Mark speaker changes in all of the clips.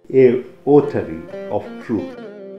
Speaker 1: a votary of truth.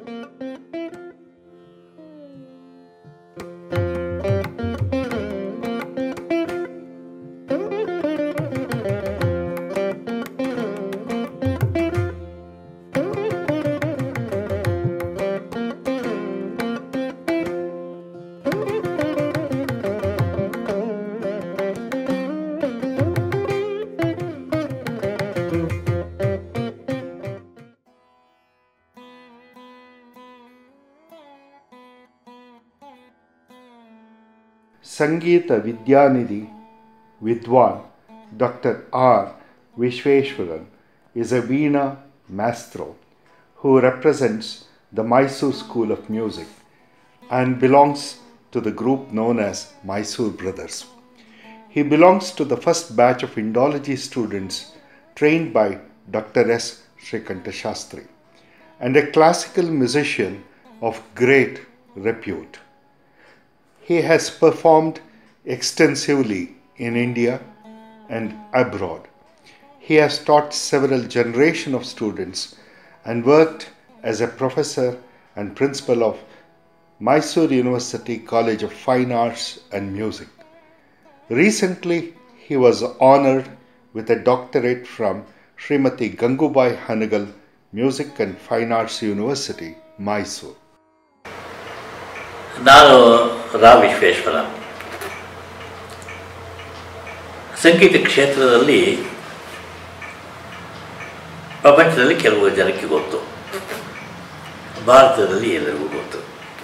Speaker 1: ಸಂಗೀತ ವಿದ್ಯಾನಿಧಿ ವಿದ್ವಾನ್ doctor R Vishweshwaran is a Veena maestro who represents the Mysore School of Music and belongs to the group known as Mysore Brothers. He belongs to the first batch of Indology students trained by Dr. S. Srikanta Shastri and a classical musician of great repute. He has performed extensively in India and abroad. He has taught several generations of students and worked as a professor and principal of Mysore University College of Fine Arts and Music. Recently, he was honored with a doctorate from Srimati Gangubai Hanagal Music and Fine Arts University, Mysore.
Speaker 2: ನಾನು ರಾ ವಿಶ್ವೇಶ್ವರ ಸಂಗೀತ ಕ್ಷೇತ್ರದಲ್ಲಿ ಪ್ರಪಂಚದಲ್ಲಿ ಕೆಲವು ಜನಕ್ಕೆ ಗೊತ್ತು ಭಾರತದಲ್ಲಿ ಎಲ್ಲರಿಗೂ ಗೊತ್ತು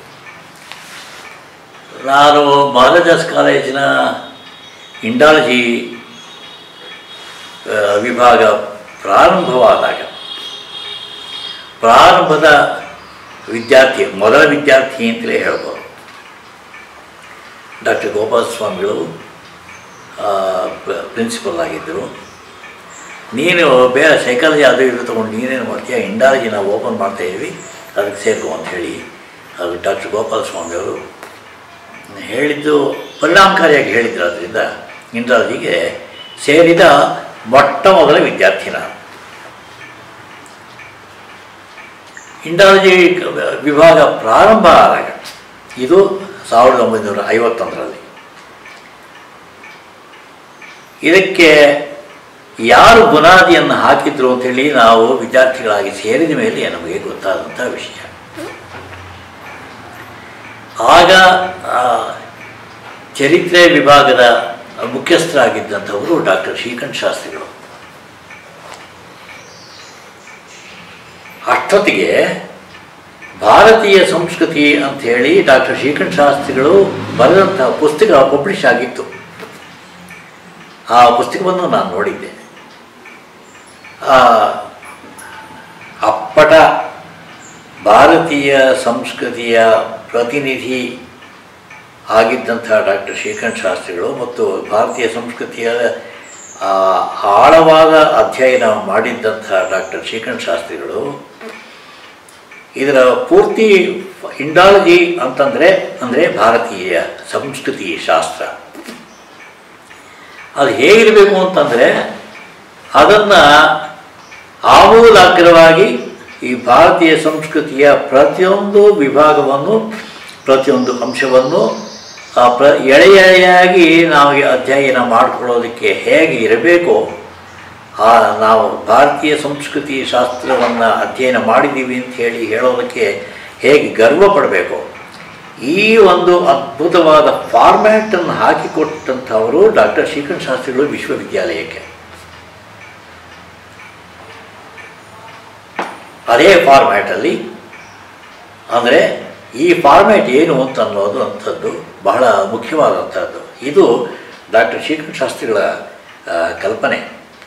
Speaker 2: ನಾನು ಮಹಾರಾಜಾಸ್ ಕಾಲೇಜಿನ ಇಂಡಾಲಜಿ ಆ, ವಿಭಾಗ ಪ್ರಾರಂಭವಾದಾಗ ಪ್ರಾರಂಭದ ವಿದ್ಯಾರ್ಥಿ ಮೊದಲ ವಿದ್ಯಾರ್ಥಿ ಅಂತಲೇ ಹೇಳ್ಬೋದು ಡಾಕ್ಟರ್ ಗೋಪಾಲ ಸ್ವಾಮಿಗಳು ಪ್ರಿನ್ಸಿಪಲ್ ಆಗಿದ್ದರು ನೀನು ಬೇರೆ ಸೈಕಾಲಜಿ ಅದು ಇದು ತೊಗೊಂಡು ನೀನೇನು ಮಾಡ್ತೀಯ ಇಂಡಾಲಜಿ ನಾವು ಓಪನ್ ಮಾಡ್ತಾಯಿದ್ವಿ ಅದಕ್ಕೆ ಸೇರ್ಕೊ ಅಂತ ಹೇಳಿ ಅದು ಡಾಕ್ಟರ್ ಗೋಪಾಲ ಸ್ವಾಮಿಯವರು ಹೇಳಿದ್ದು ಪರಿಣಾಮಕಾರಿಯಾಗಿ ಹೇಳಿದ್ರು ಅದರಿಂದ ಇಂಡಾಲಜಿಗೆ ಸೇರಿದ ಮೊಟ್ಟ ಮೊದಲ ವಿದ್ಯಾರ್ಥಿ ನಾನು ಇಂಡಾಲಜಿ ವಿಭಾಗ ಪ್ರಾರಂಭ ಆದಾಗ ಇದು ಸಾವಿರದ ಒಂಬೈನೂರ ಐವತ್ತೊಂದರಲ್ಲಿ ಇದಕ್ಕೆ ಯಾರು ಬುನಾದಿಯನ್ನು ಹಾಕಿದ್ರು ಅಂತೇಳಿ ನಾವು ವಿದ್ಯಾರ್ಥಿಗಳಾಗಿ ಸೇರಿದ ಮೇಲೆ ನಮಗೆ ಗೊತ್ತಾದಂಥ ವಿಷಯ ಆಗ ಆ, ಚರಿತ್ರೆ ವಿಭಾಗದ ಮುಖ್ಯಸ್ಥರಾಗಿದ್ದಂಥವರು ಡಾಕ್ಟರ್ ಶ್ರೀಕಂಠ ಶಾಸ್ತ್ರಿಗಳು ಅಷ್ಟೊತ್ತಿಗೆ ಭಾರತೀಯ ಸಂಸ್ಕೃತಿ ಅಂಥೇಳಿ ಡಾಕ್ಟರ್ ಶ್ರೀಕಂಠ ಶಾಸ್ತ್ರಿಗಳು ಬರೆದಂತಹ ಪುಸ್ತಕ ಪಬ್ಲಿಷ್ ಆಗಿತ್ತು ಆ ಪುಸ್ತಕವನ್ನು ನಾನು ನೋಡಿದ್ದೆ ಆ ಅಪ್ಪಟ ಭಾರತೀಯ ಸಂಸ್ಕೃತಿಯ ಪ್ರತಿನಿಧಿ ಆಗಿದ್ದಂಥ ಡಾಕ್ಟರ್ ಶ್ರೀಕಂಠ ಶಾಸ್ತ್ರಿಗಳು ಮತ್ತು ಭಾರತೀಯ ಸಂಸ್ಕೃತಿಯ ಆ, ಆಳವಾದ ಅಧ್ಯಯನ ಮಾಡಿದ್ದಂಥ ಡಾಕ್ಟರ್ ಶ್ರೀಕಂಠ ಶಾಸ್ತ್ರಿಗಳು ಇದರ ಪೂರ್ತಿ ಇಂಡಾಲಜಿ ಅಂತಂದರೆ ಅಂದರೆ ಭಾರತೀಯ ಸಂಸ್ಕೃತಿ ಶಾಸ್ತ್ರ ಅದು ಹೇಗಿರಬೇಕು ಅಂತಂದರೆ ಅದನ್ನು ಆಮೂಲಾಗ್ರವಾಗಿ ಈ ಭಾರತೀಯ ಸಂಸ್ಕೃತಿಯ ಪ್ರತಿಯೊಂದು ವಿಭಾಗವನ್ನು ಪ್ರತಿಯೊಂದು ಅಂಶವನ್ನು ಆ ಪ್ರ ಎಳೆ ಎಳೆಯಾಗಿ ನಾವು ಅಧ್ಯಯನ ಮಾಡಿಕೊಳ್ಳೋದಕ್ಕೆ ಹೇಗೆ ಇರಬೇಕು ಆ ನಾವು ಭಾರತೀಯ ಸಂಸ್ಕೃತಿ ಶಾಸ್ತ್ರವನ್ನು ಅಧ್ಯಯನ ಮಾಡಿದ್ದೀವಿ ಅಂತ ಹೇಳಿ ಹೇಳೋದಕ್ಕೆ ಹೇಗೆ ಗರ್ವ ಪಡಬೇಕು ಈ ಒಂದು ಅದ್ಭುತವಾದ ಫಾರ್ಮ್ಯಾಟನ್ನು ಹಾಕಿಕೊಟ್ಟಂಥವರು ಡಾಕ್ಟರ್ ಶ್ರೀಕಂಠ ಶಾಸ್ತ್ರಿಗಳು ವಿಶ್ವವಿದ್ಯಾಲಯಕ್ಕೆ ಅದೇ ಫಾರ್ಮ್ಯಾಟಲ್ಲಿ ಅಂದರೆ ಈ ಫಾರ್ಮ್ಯಾಟ್ ಏನು ಅಂತ ಅನ್ನೋದು ಅಂಥದ್ದು ಬಹಳ ಮುಖ್ಯವಾದಂಥದ್ದು ಇದು ಡಾಕ್ಟರ್ ಶ್ರೀಕಂಠ ಶಾಸ್ತ್ರಿಗಳ ಆ, ಕಲ್ಪನೆ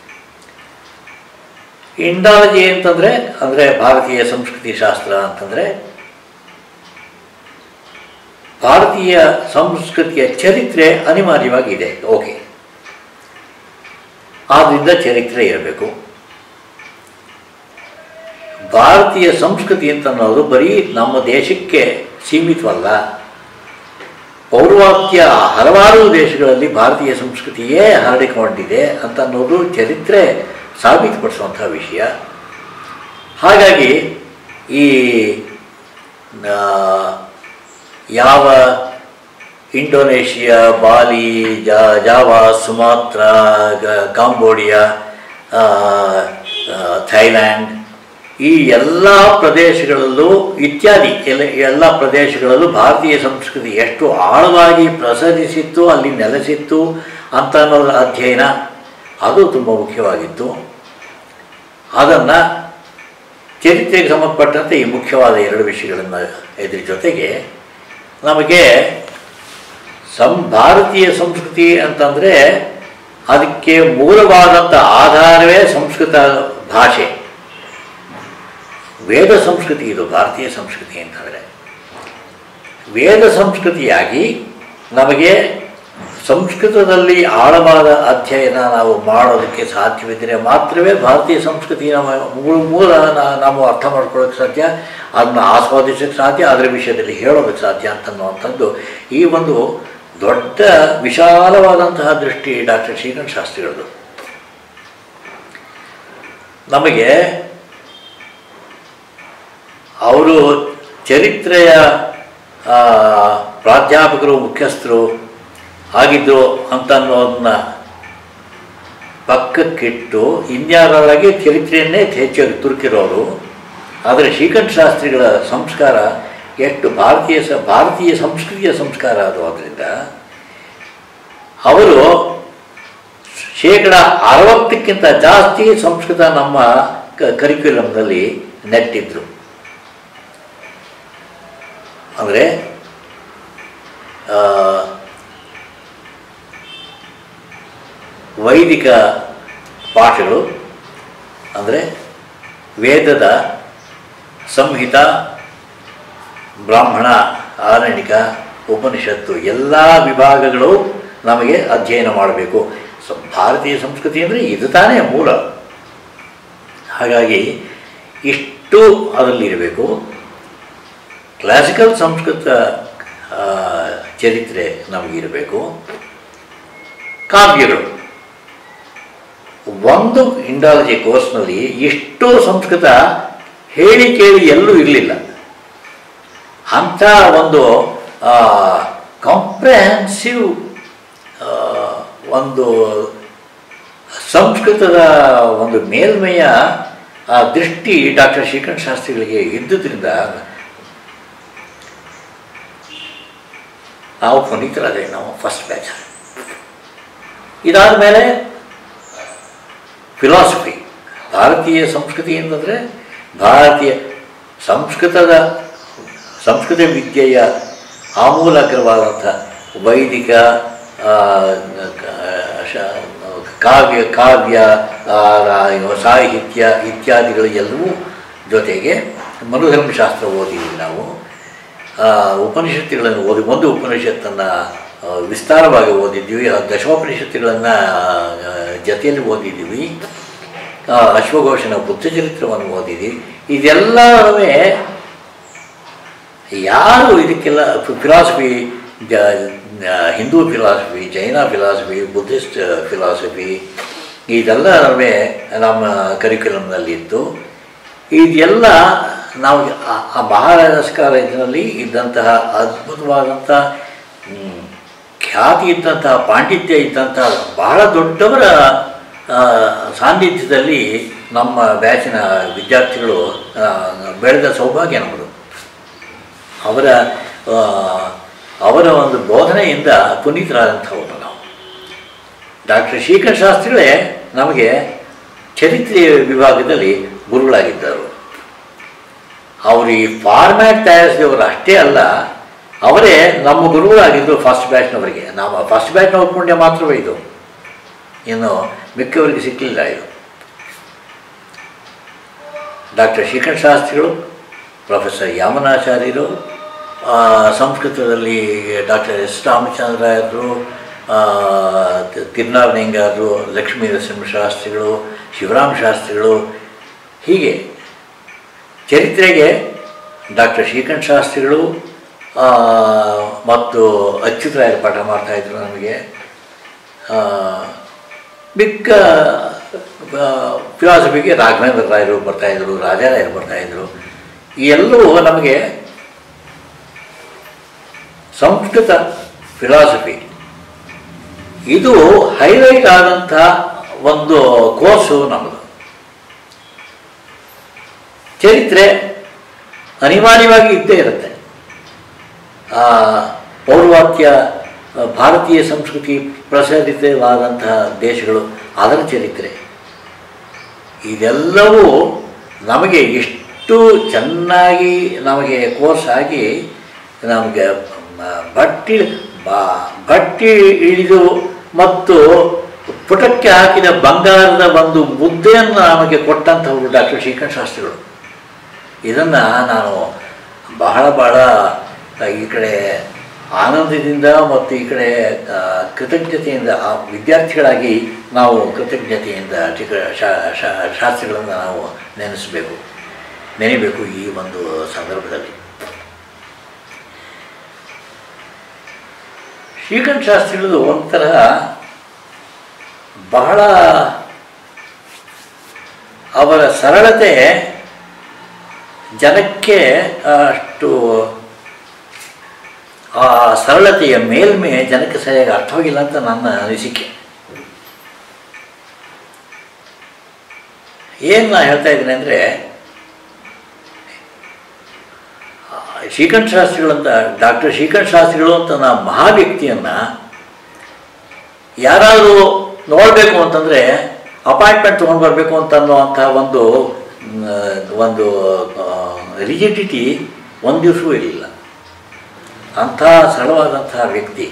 Speaker 2: ಇಂಡಾಲಜಿ ಅಂತಂದರೆ ಅಂದರೆ ಭಾರತೀಯ ಸಂಸ್ಕೃತಿ ಶಾಸ್ತ್ರ ಅಂತಂದರೆ ಭಾರತೀಯ ಸಂಸ್ಕೃತಿಯ ಚರಿತ್ರೆ ಅನಿವಾರ್ಯವಾಗಿದೆ ಓಕೆ ಆದ್ದರಿಂದ ಚರಿತ್ರೆ ಇರಬೇಕು ಭಾರತೀಯ ಸಂಸ್ಕೃತಿ ಅಂತ ಅನ್ನೋದು ಬರೀ ನಮ್ಮ ದೇಶಕ್ಕೆ ಸೀಮಿತವಲ್ಲ ಪೌರ್ವಾತ್ಯ ಹಲವಾರು ದೇಶಗಳಲ್ಲಿ ಭಾರತೀಯ ಸಂಸ್ಕೃತಿಯೇ ಹರಡಿಕೊಂಡಿದೆ ಅಂತ ಅನ್ನೋದು ಚರಿತ್ರೆ ಸಾಬೀತುಪಡಿಸುವಂಥ ವಿಷಯ ಹಾಗಾಗಿ ಈ ಆ, ಯಾವ ಇಂಡೋನೇಷಿಯಾ ಬಾಲಿ ಜಾ ಜಾವಾ ಸುಮಾತ್ರ ಗ- ಕಾಂಬೋಡಿಯಾ ಆ, ಆ, ಥೈಲ್ಯಾಂಡ್ ಈ ಎಲ್ಲ ಪ್ರದೇಶಗಳಲ್ಲೂ ಇತ್ಯಾದಿ ಎಲ್ಲ ಎಲ್ಲ ಪ್ರದೇಶಗಳಲ್ಲೂ ಭಾರತೀಯ ಸಂಸ್ಕೃತಿ ಎಷ್ಟು ಆಳವಾಗಿ ಪ್ರಸರಿಸಿತ್ತು ಅಲ್ಲಿ ನೆಲೆಸಿತ್ತು ಅಂತ ಅನ್ನೋದರ ಅಧ್ಯಯನ ಅದು ತುಂಬ ಮುಖ್ಯವಾಗಿತ್ತು ಅದನ್ನು ಚರಿತ್ರೆಗೆ ಸಂಬಂಧಪಟ್ಟಂತೆ ಈ ಮುಖ್ಯವಾದ ಎರಡು ವಿಷಯಗಳನ್ನು ಇದ್ರ ಜೊತೆಗೆ ನಮಗೆ ಸಂ ಭಾರತೀಯ ಸಂಸ್ಕೃತಿ ಅಂತಂದರೆ ಅದಕ್ಕೆ ಮೂಲವಾದಂಥ ಆಧಾರವೇ ಸಂಸ್ಕೃತ ಭಾಷೆ ವೇದ ಸಂಸ್ಕೃತಿ ಇದು ಭಾರತೀಯ ಸಂಸ್ಕೃತಿ ಅಂತಂದರೆ ವೇದ ಸಂಸ್ಕೃತಿಯಾಗಿ ನಮಗೆ ಸಂಸ್ಕೃತದಲ್ಲಿ ಆಳವಾದ ಅಧ್ಯಯನ ನಾವು ಮಾಡೋದಕ್ಕೆ ಸಾಧ್ಯವಿದ್ದರೆ ಮಾತ್ರವೇ ಭಾರತೀಯ ಸಂಸ್ಕೃತಿ ನಮ್ಮ ಮೂಲ ಮೂಲ ನಾ- ನಾವು ಅರ್ಥ ಮಾಡ್ಕೊಳ್ಳೋಕ್ಕೆ ಸಾಧ್ಯ ಅದನ್ನು ಆಸ್ವಾದಿಸೋಕ್ಕೆ ಸಾಧ್ಯ ಅದರ ವಿಷಯದಲ್ಲಿ ಹೇಳೋದಕ್ಕೆ ಸಾಧ್ಯ ಅಂತನ್ನುವಂಥದ್ದು ಈ ಒಂದು ದೊಡ್ಡ ವಿಶಾಲವಾದಂತಹ ದೃಷ್ಟಿ ಡಾಕ್ಟರ್ ಶ್ರೀಕಂಠ ಶಾಸ್ತ್ರಿಗಳದ್ದು ನಮಗೆ ಅವರು ಚರಿತ್ರೆಯ ಆ, ಪ್ರಾಧ್ಯಾಪಕರು ಮುಖ್ಯಸ್ಥರು ಆಗಿದ್ದು ಅಂತ ಅನ್ನೋದನ್ನ ಪಕ್ಕಕ್ಕಿಟ್ಟು ಇನ್ಯಾರಾಗಿ ಚರಿತ್ರೆಯನ್ನೇ ಹೆಚ್ಚಾಗಿ ತುರುಕಿರೋರು ಆದರೆ ಶ್ರೀಕಂಠ ಶಾಸ್ತ್ರಿಗಳ ಸಂಸ್ಕಾರ ಎಷ್ಟು ಭಾರತೀಯ ಸ ಭಾರತೀಯ ಸಂಸ್ಕೃತಿಯ ಸಂಸ್ಕಾರ ಅದು ಅದರಿಂದ ಅವರು ಶೇಕಡ ಅರವತ್ತಕ್ಕಿಂತ ಜಾಸ್ತಿ ಸಂಸ್ಕೃತ ನಮ್ಮ ಕ ಕರಿಕ್ಯುಲಮ್ನಲ್ಲಿ ನೆಟ್ಟಿದ್ರು ಅಂದರೆ ವೈದಿಕ ಪಾಠಗಳು ಅಂದರೆ ವೇದದ ಸಂಹಿತ ಬ್ರಾಹ್ಮಣ ಆರಣಿಕ ಉಪನಿಷತ್ತು ಎಲ್ಲ ವಿಭಾಗಗಳು ನಮಗೆ ಅಧ್ಯಯನ ಮಾಡಬೇಕು ಸ ಭಾರತೀಯ ಸಂಸ್ಕೃತಿ ಅಂದರೆ ಇದು ತಾನೇ ಮೂಲ ಹಾಗಾಗಿ ಇಷ್ಟು ಅದರಲ್ಲಿರಬೇಕು ಕ್ಲಾಸಿಕಲ್ ಸಂಸ್ಕೃತ ಆ, ಚರಿತ್ರೆ ನಮಗಿರಬೇಕು ಕಾವ್ಯಗಳು ಒಂದು ಇಂಡಾಲಜಿ ಕೋರ್ಸ್ನಲ್ಲಿ ಇಷ್ಟು ಸಂಸ್ಕೃತ ಹೇಳಿ ಕೇಳಿ ಎಲ್ಲೂ ಇರಲಿಲ್ಲ ಅಂಥ ಒಂದು ಕಾಂಪ್ರಹೆನ್ಸಿವ್ ಒಂದು ಸಂಸ್ಕೃತದ ಒಂದು ಮೇಲ್ಮೆಯ ಆ ದೃಷ್ಟಿ ಡಾಕ್ಟರ್ ಶ್ರೀಕಂಠ ಶಾಸ್ತ್ರಿಗಳಿಗೆ ಇದ್ದುದರಿಂದ ನಾವು ಪುನೀತರಾದೆ ನಾವು ಫಸ್ಟ್ ಬ್ಯಾಚ್ ಇದಾದ ಮೇಲೆ ಫಿಲಾಸಫಿ ಭಾರತೀಯ ಸಂಸ್ಕೃತಿ ಅಂತಂದರೆ ಭಾರತೀಯ ಸಂಸ್ಕೃತದ ಸಂಸ್ಕೃತ ವಿದ್ಯೆಯ ಆಮೂಲಾಗ್ರವಾದಂಥ ವೈದಿಕ ಆ, ಕ- ಶ- ಕಾವ್ಯ ಕಾವ್ಯ ಆ, ರಾ- ಸಾಹಿತ್ಯ ಇತ್ಯಾದಿಗಳು ಎಲ್ಲವೂ ಜೊತೆಗೆ ಮನುಧರ್ಮಶಾಸ್ತ್ರ ಓದಿದ್ವಿ ನಾವು ಆ, ಉಪನಿಷತ್ತುಗಳನ್ನು ಓದಿ ಒಂದು ಉಪನಿಷತ್ತನ್ನು ಆ, ವಿಸ್ತಾರವಾಗಿ ಓದಿದ್ವಿ ಆ ದಶೋಪನಿಷತ್ತುಗಳನ್ನು ಜೊತೆಯಲ್ಲಿ ಓದಿದ್ದೀವಿ ಆ, ಅಶ್ವಘೋಷನ ಬುದ್ಧ ಚರಿತ್ರವನ್ನು ಓದಿದ್ವಿ ಇದೆಲ್ಲವೂ ಯಾರು ಇದಕ್ಕೆಲ್ಲ ಫಿಲಾಸಫಿ ಜ ಆ, Hindu philosophy Jaina philosophy Buddhist philosophy ಇದೆಲ್ಲ ನಡುವೆ ನಮ್ಮ ಕರಿಕ್ಯುಲಮ್ನಲ್ಲಿತ್ತು ಇದೆಲ್ಲ ನಾವು ಆ- ಆ ಮಹಾರಾಜಾಸ್ ಕಾಲೇಜಿನಲ್ಲಿ ಇದ್ದಂತಹ ಅದ್ಭುತವಾದಂಥ ಮ್, ಖ್ಯಾತಿ ಇದ್ದಂತಹ ಪಾಂಡಿತ್ಯ ಇದ್ದಂತಹ ಬಹಳ ದೊಡ್ಡವರ ಆ, ಸಾನ್ನಿಧ್ಯದಲ್ಲಿ ನಮ್ಮ ಬ್ಯಾಚಿನ ವಿದ್ಯಾರ್ಥಿಗಳು ಆ, ಬೆಳೆದ ಸೌಭಾಗ್ಯ ನಮ್ಮದು ಅವರ ಆ, ಅವರ ಒಂದು ಬೋಧನೆಯಿಂದ ಪುನೀತರಾದಂಥವರು ನಾವು ಡಾಕ್ಟರ್ ಶ್ರೀಕಂಠ ಶಾಸ್ತ್ರಿಗಳೇ ನಮಗೆ ಚರಿತ್ರೆಯ ವಿಭಾಗದಲ್ಲಿ ಗುರುಗಳಾಗಿದ್ದರು ಅವರು ಈ ಫಾರ್ಮ್ಯಾಟ್ ತಯಾರಿಸಿದವರು ಅಷ್ಟೇ ಅಲ್ಲ ಅವರೇ ನಮ್ಮ ಗುರುಗಳಾಗಿದ್ದು ಫಸ್ಟ್ ಬ್ಯಾಚ್ನವರಿಗೆ ನಮ್ಮ ಫಸ್ಟ್ ಬ್ಯಾಚ್ನ ಪುಣ್ಯ ಮಾತ್ರವೇ ಇದು ಇನ್ನು ಮಿಕ್ಕವರಿಗೆ ಸಿಕ್ಕಲಿಲ್ಲ ಇದು ಡಾಕ್ಟರ್ ಶ್ರೀಕಂಠ ಶಾಸ್ತ್ರಿಗಳು ಪ್ರೊಫೆಸರ್ ಯಾಮನಾಚಾರ್ಯರು ಆ, ಸಂಸ್ಕೃತದಲ್ಲಿ ಡಾಕ್ಟರ್ ಎಸ್ ರಾಮಚಂದ್ರಾಯರು ತಿರುನಾಳಲಿಂಗಾರರು ಲಕ್ಷ್ಮೀ ನರಸಿಂಹ ಶಾಸ್ತ್ರಿಗಳು ಶಿವರಾಮ ಶಾಸ್ತ್ರಿಗಳು ಹೀಗೆ ಚರಿತ್ರೆಗೆ ಡಾಕ್ಟರ್ ಶ್ರೀಕಂಠ ಶಾಸ್ತ್ರಿಗಳು ಆ, ಮತ್ತು ಅಚ್ಯುತರಾಯರು ಪಾಠ ಮಾಡ್ತಾಯಿದ್ರು ನಮಗೆ ಆ, ಮಿಕ್ಕ ಫಿಲಾಸಫಿಗೆ ರಾಘವೇಂದ್ರ ರಾಯರು ಬರ್ತಾಯಿದ್ರು ರಾಜಾರಾಯರು ಬರ್ತಾಯಿದ್ರು ಈ ಎಲ್ಲವೂ ನಮಗೆ ಸಂಸ್ಕೃತ ಫಿಲಾಸಫಿ ಇದು ಹೈಲೈಟ್ ಆದಂಥ ಒಂದು ಕೋರ್ಸು ನಮ್ಮದು ಚರಿತ್ರೆ ಅನಿವಾರ್ಯವಾಗಿ ಇದ್ದೇ ಇರುತ್ತೆ ಆ ಪೌರ್ವಾತ್ಯ ಆ, ಭಾರತೀಯ ಸಂಸ್ಕೃತಿ ಪ್ರಚಲಿತವಾದಂತಹ ದೇಶಗಳು ಅದರ ಚರಿತ್ರೆ ಇದೆಲ್ಲವೂ ನಮಗೆ ಎಷ್ಟು ಚೆನ್ನಾಗಿ ನಮಗೆ ಕೋರ್ಸ್ ಆಗಿ ನಮಗೆ ಮ- ಬಟ್ಟಿ ಬ- ಬಟ್ಟಿ ಇಳಿದು ಮತ್ತು ಪುಟಕ್ಕೆ ಹಾಕಿದ ಬಂಗಾರದ ಒಂದು ಮುದ್ದೆಯನ್ನು ನಮಗೆ ಕೊಟ್ಟಂಥವರು ಡಾಕ್ಟರ್ ಶ್ರೀಕಂಠ ಶಾಸ್ತ್ರಿಗಳು ಇದನ್ನು ನಾನು ಬಹಳ ಬಹಳ ಈ ಕಡೆ ಆನಂದದಿಂದ ಮತ್ತು ಈ ಕಡೆ ಆ, ಕೃತಜ್ಞತೆಯಿಂದ ಆ ವಿದ್ಯಾರ್ಥಿಗಳಾಗಿ ನಾವು ಕೃತಜ್ಞತೆಯಿಂದ ಚಿಕ್ಕ ಶಾ- ಶಾ- ಶಾಸ್ತ್ರಿಗಳನ್ನು ನಾವು ನೆನೆಸಬೇಕು ನೆನೆಯಬೇಕು ಈ ಒಂದು ಸಂದರ್ಭದಲ್ಲಿ ಶ್ರೀಕಂಠ ಶಾಸ್ತ್ರಿಗಳದು ಒಂಥರ ಬಹಳ ಅವರ ಸರಳತೆ ಜನಕ್ಕೆ ಅಷ್ಟು ಆ ಸರಳತೆಯ ಮೇಲ್ಮೆ ಜನಕ್ಕೆ ಸರಿಯಾಗಿ ಅರ್ಥವಾಗಿಲ್ಲ ಅಂತ ನನ್ನ ಅನಿಸಿಕೆ ಏನು ನಾನು ಹೇಳ್ತಾ ಇದ್ದೀನಿ ಅಂದರೆ ಶ್ರೀಕಂಠ ಶಾಸ್ತ್ರಿಗಳಂತ ಡಾಕ್ಟರ್ ಶ್ರೀಕಂಠ ಶಾಸ್ತ್ರಿಗಳು ಅಂತ ನಾ ಮಹಾ ವ್ಯಕ್ತಿಯನ್ನು ಯಾರಾದರೂ ನೋಡಬೇಕು ಅಂತಂದರೆ ಅಪಾಯಿಂಟ್ಮೆಂಟ್ ತೊಗೊಂಡು ಬರಬೇಕು ಅಂತ ಅನ್ನುವಂಥ ಒಂದು ಮ್, ಒಂದು ರಿಜಿಡಿಟಿ ಒಂದು ದಿವಸವೂ ಇರಲಿಲ್ಲ ಅಂಥ ಸರಳವಾದಂತಹ ವ್ಯಕ್ತಿ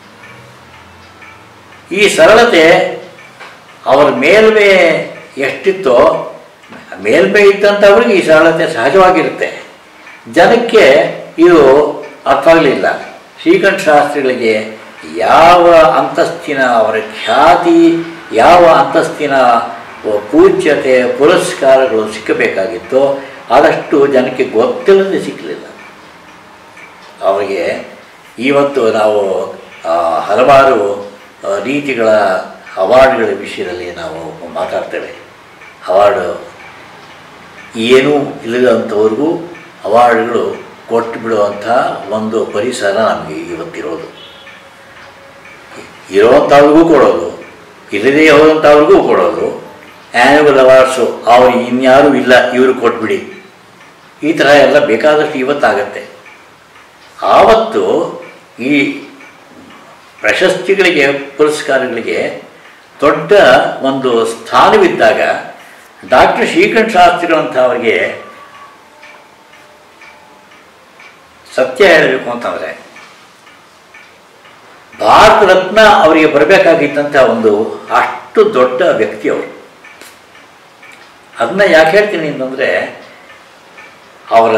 Speaker 2: ಈ ಸರಳತೆ ಅವರ ಮೇಲ್ಮೆ ಎಷ್ಟಿತ್ತೋ ಮೇಲ್ಮೆ ಇದ್ದಂಥವ್ರಿಗೆ ಈ ಸರಳತೆ ಸಹಜವಾಗಿರುತ್ತೆ ಜನಕ್ಕೆ ಇದು ಅರ್ಥವಾಗಲಿಲ್ಲ ಶ್ರೀಕಂಠ ಶಾಸ್ತ್ರಿಗಳಿಗೆ ಯಾವ ಅಂತಸ್ತಿನ ಅವರ ಖ್ಯಾತಿ ಯಾವ ಅಂತಸ್ತಿನ ಪೂಜ್ಯತೆ ಪುರಸ್ಕಾರಗಳು ಸಿಕ್ಕಬೇಕಾಗಿತ್ತೋ ಆದಷ್ಟು ಜನಕ್ಕೆ ಗೊತ್ತಿಲ್ಲದೆ ಸಿಕ್ಕಲಿಲ್ಲ ಅವರಿಗೆ ಇವತ್ತು ನಾವು ಆ, ಹಲವಾರು ಆ, ರೀತಿಗಳ ಅವಾರ್ಡ್ಗಳ ವಿಷಯದಲ್ಲಿ ನಾವು ಮಾತಾಡ್ತೇವೆ ಅವಾರ್ಡು ಏನೂ ಇಲ್ಲದಂಥವ್ರಿಗೂ ಅವಾರ್ಡ್ಗಳು ಕೊಟ್ಟು ಬಿಡುವಂಥ ಒಂದು ಪರಿಸರ ನಮಗೆ ಇವತ್ತಿರೋದು ಇರೋವಂಥವ್ರಿಗೂ ಕೊಡೋದು ಇಲ್ಲದೇ ಹೋದಂಥವ್ರಿಗೂ ಕೊಡೋದು ಆ್ಯನ್ಯುವಲ್ ಅವಾರ್ಡ್ಸು ಅವ್ರು ಇನ್ಯಾರೂ ಇಲ್ಲ ಇವರು ಕೊಟ್ಬಿಡಿ ಈ ಥರ ಎಲ್ಲ ಬೇಕಾದಷ್ಟು ಇವತ್ತಾಗತ್ತೆ ಆವತ್ತು ಈ ಪ್ರಶಸ್ತಿಗಳಿಗೆ ಪುರಸ್ಕಾರಗಳಿಗೆ ದೊಡ್ಡ ಒಂದು ಸ್ಥಾನವಿದ್ದಾಗ ಡಾಕ್ಟರ್ ಶ್ರೀಕಂಠ ಶಾಸ್ತ್ರಿಗಳಂಥವ್ರಿಗೆ ಸತ್ಯ ಹೇಳಬೇಕು ಅಂತಂದರೆ ಭಾರತ ರತ್ನ ಅವರಿಗೆ ಬರಬೇಕಾಗಿದ್ದಂಥ ಒಂದು ಅಷ್ಟು ದೊಡ್ಡ ವ್ಯಕ್ತಿ ಅವರು ಅದನ್ನ ಯಾಕೆ ಹೇಳ್ತೀನಿ ಅಂತಂದರೆ ಅವರ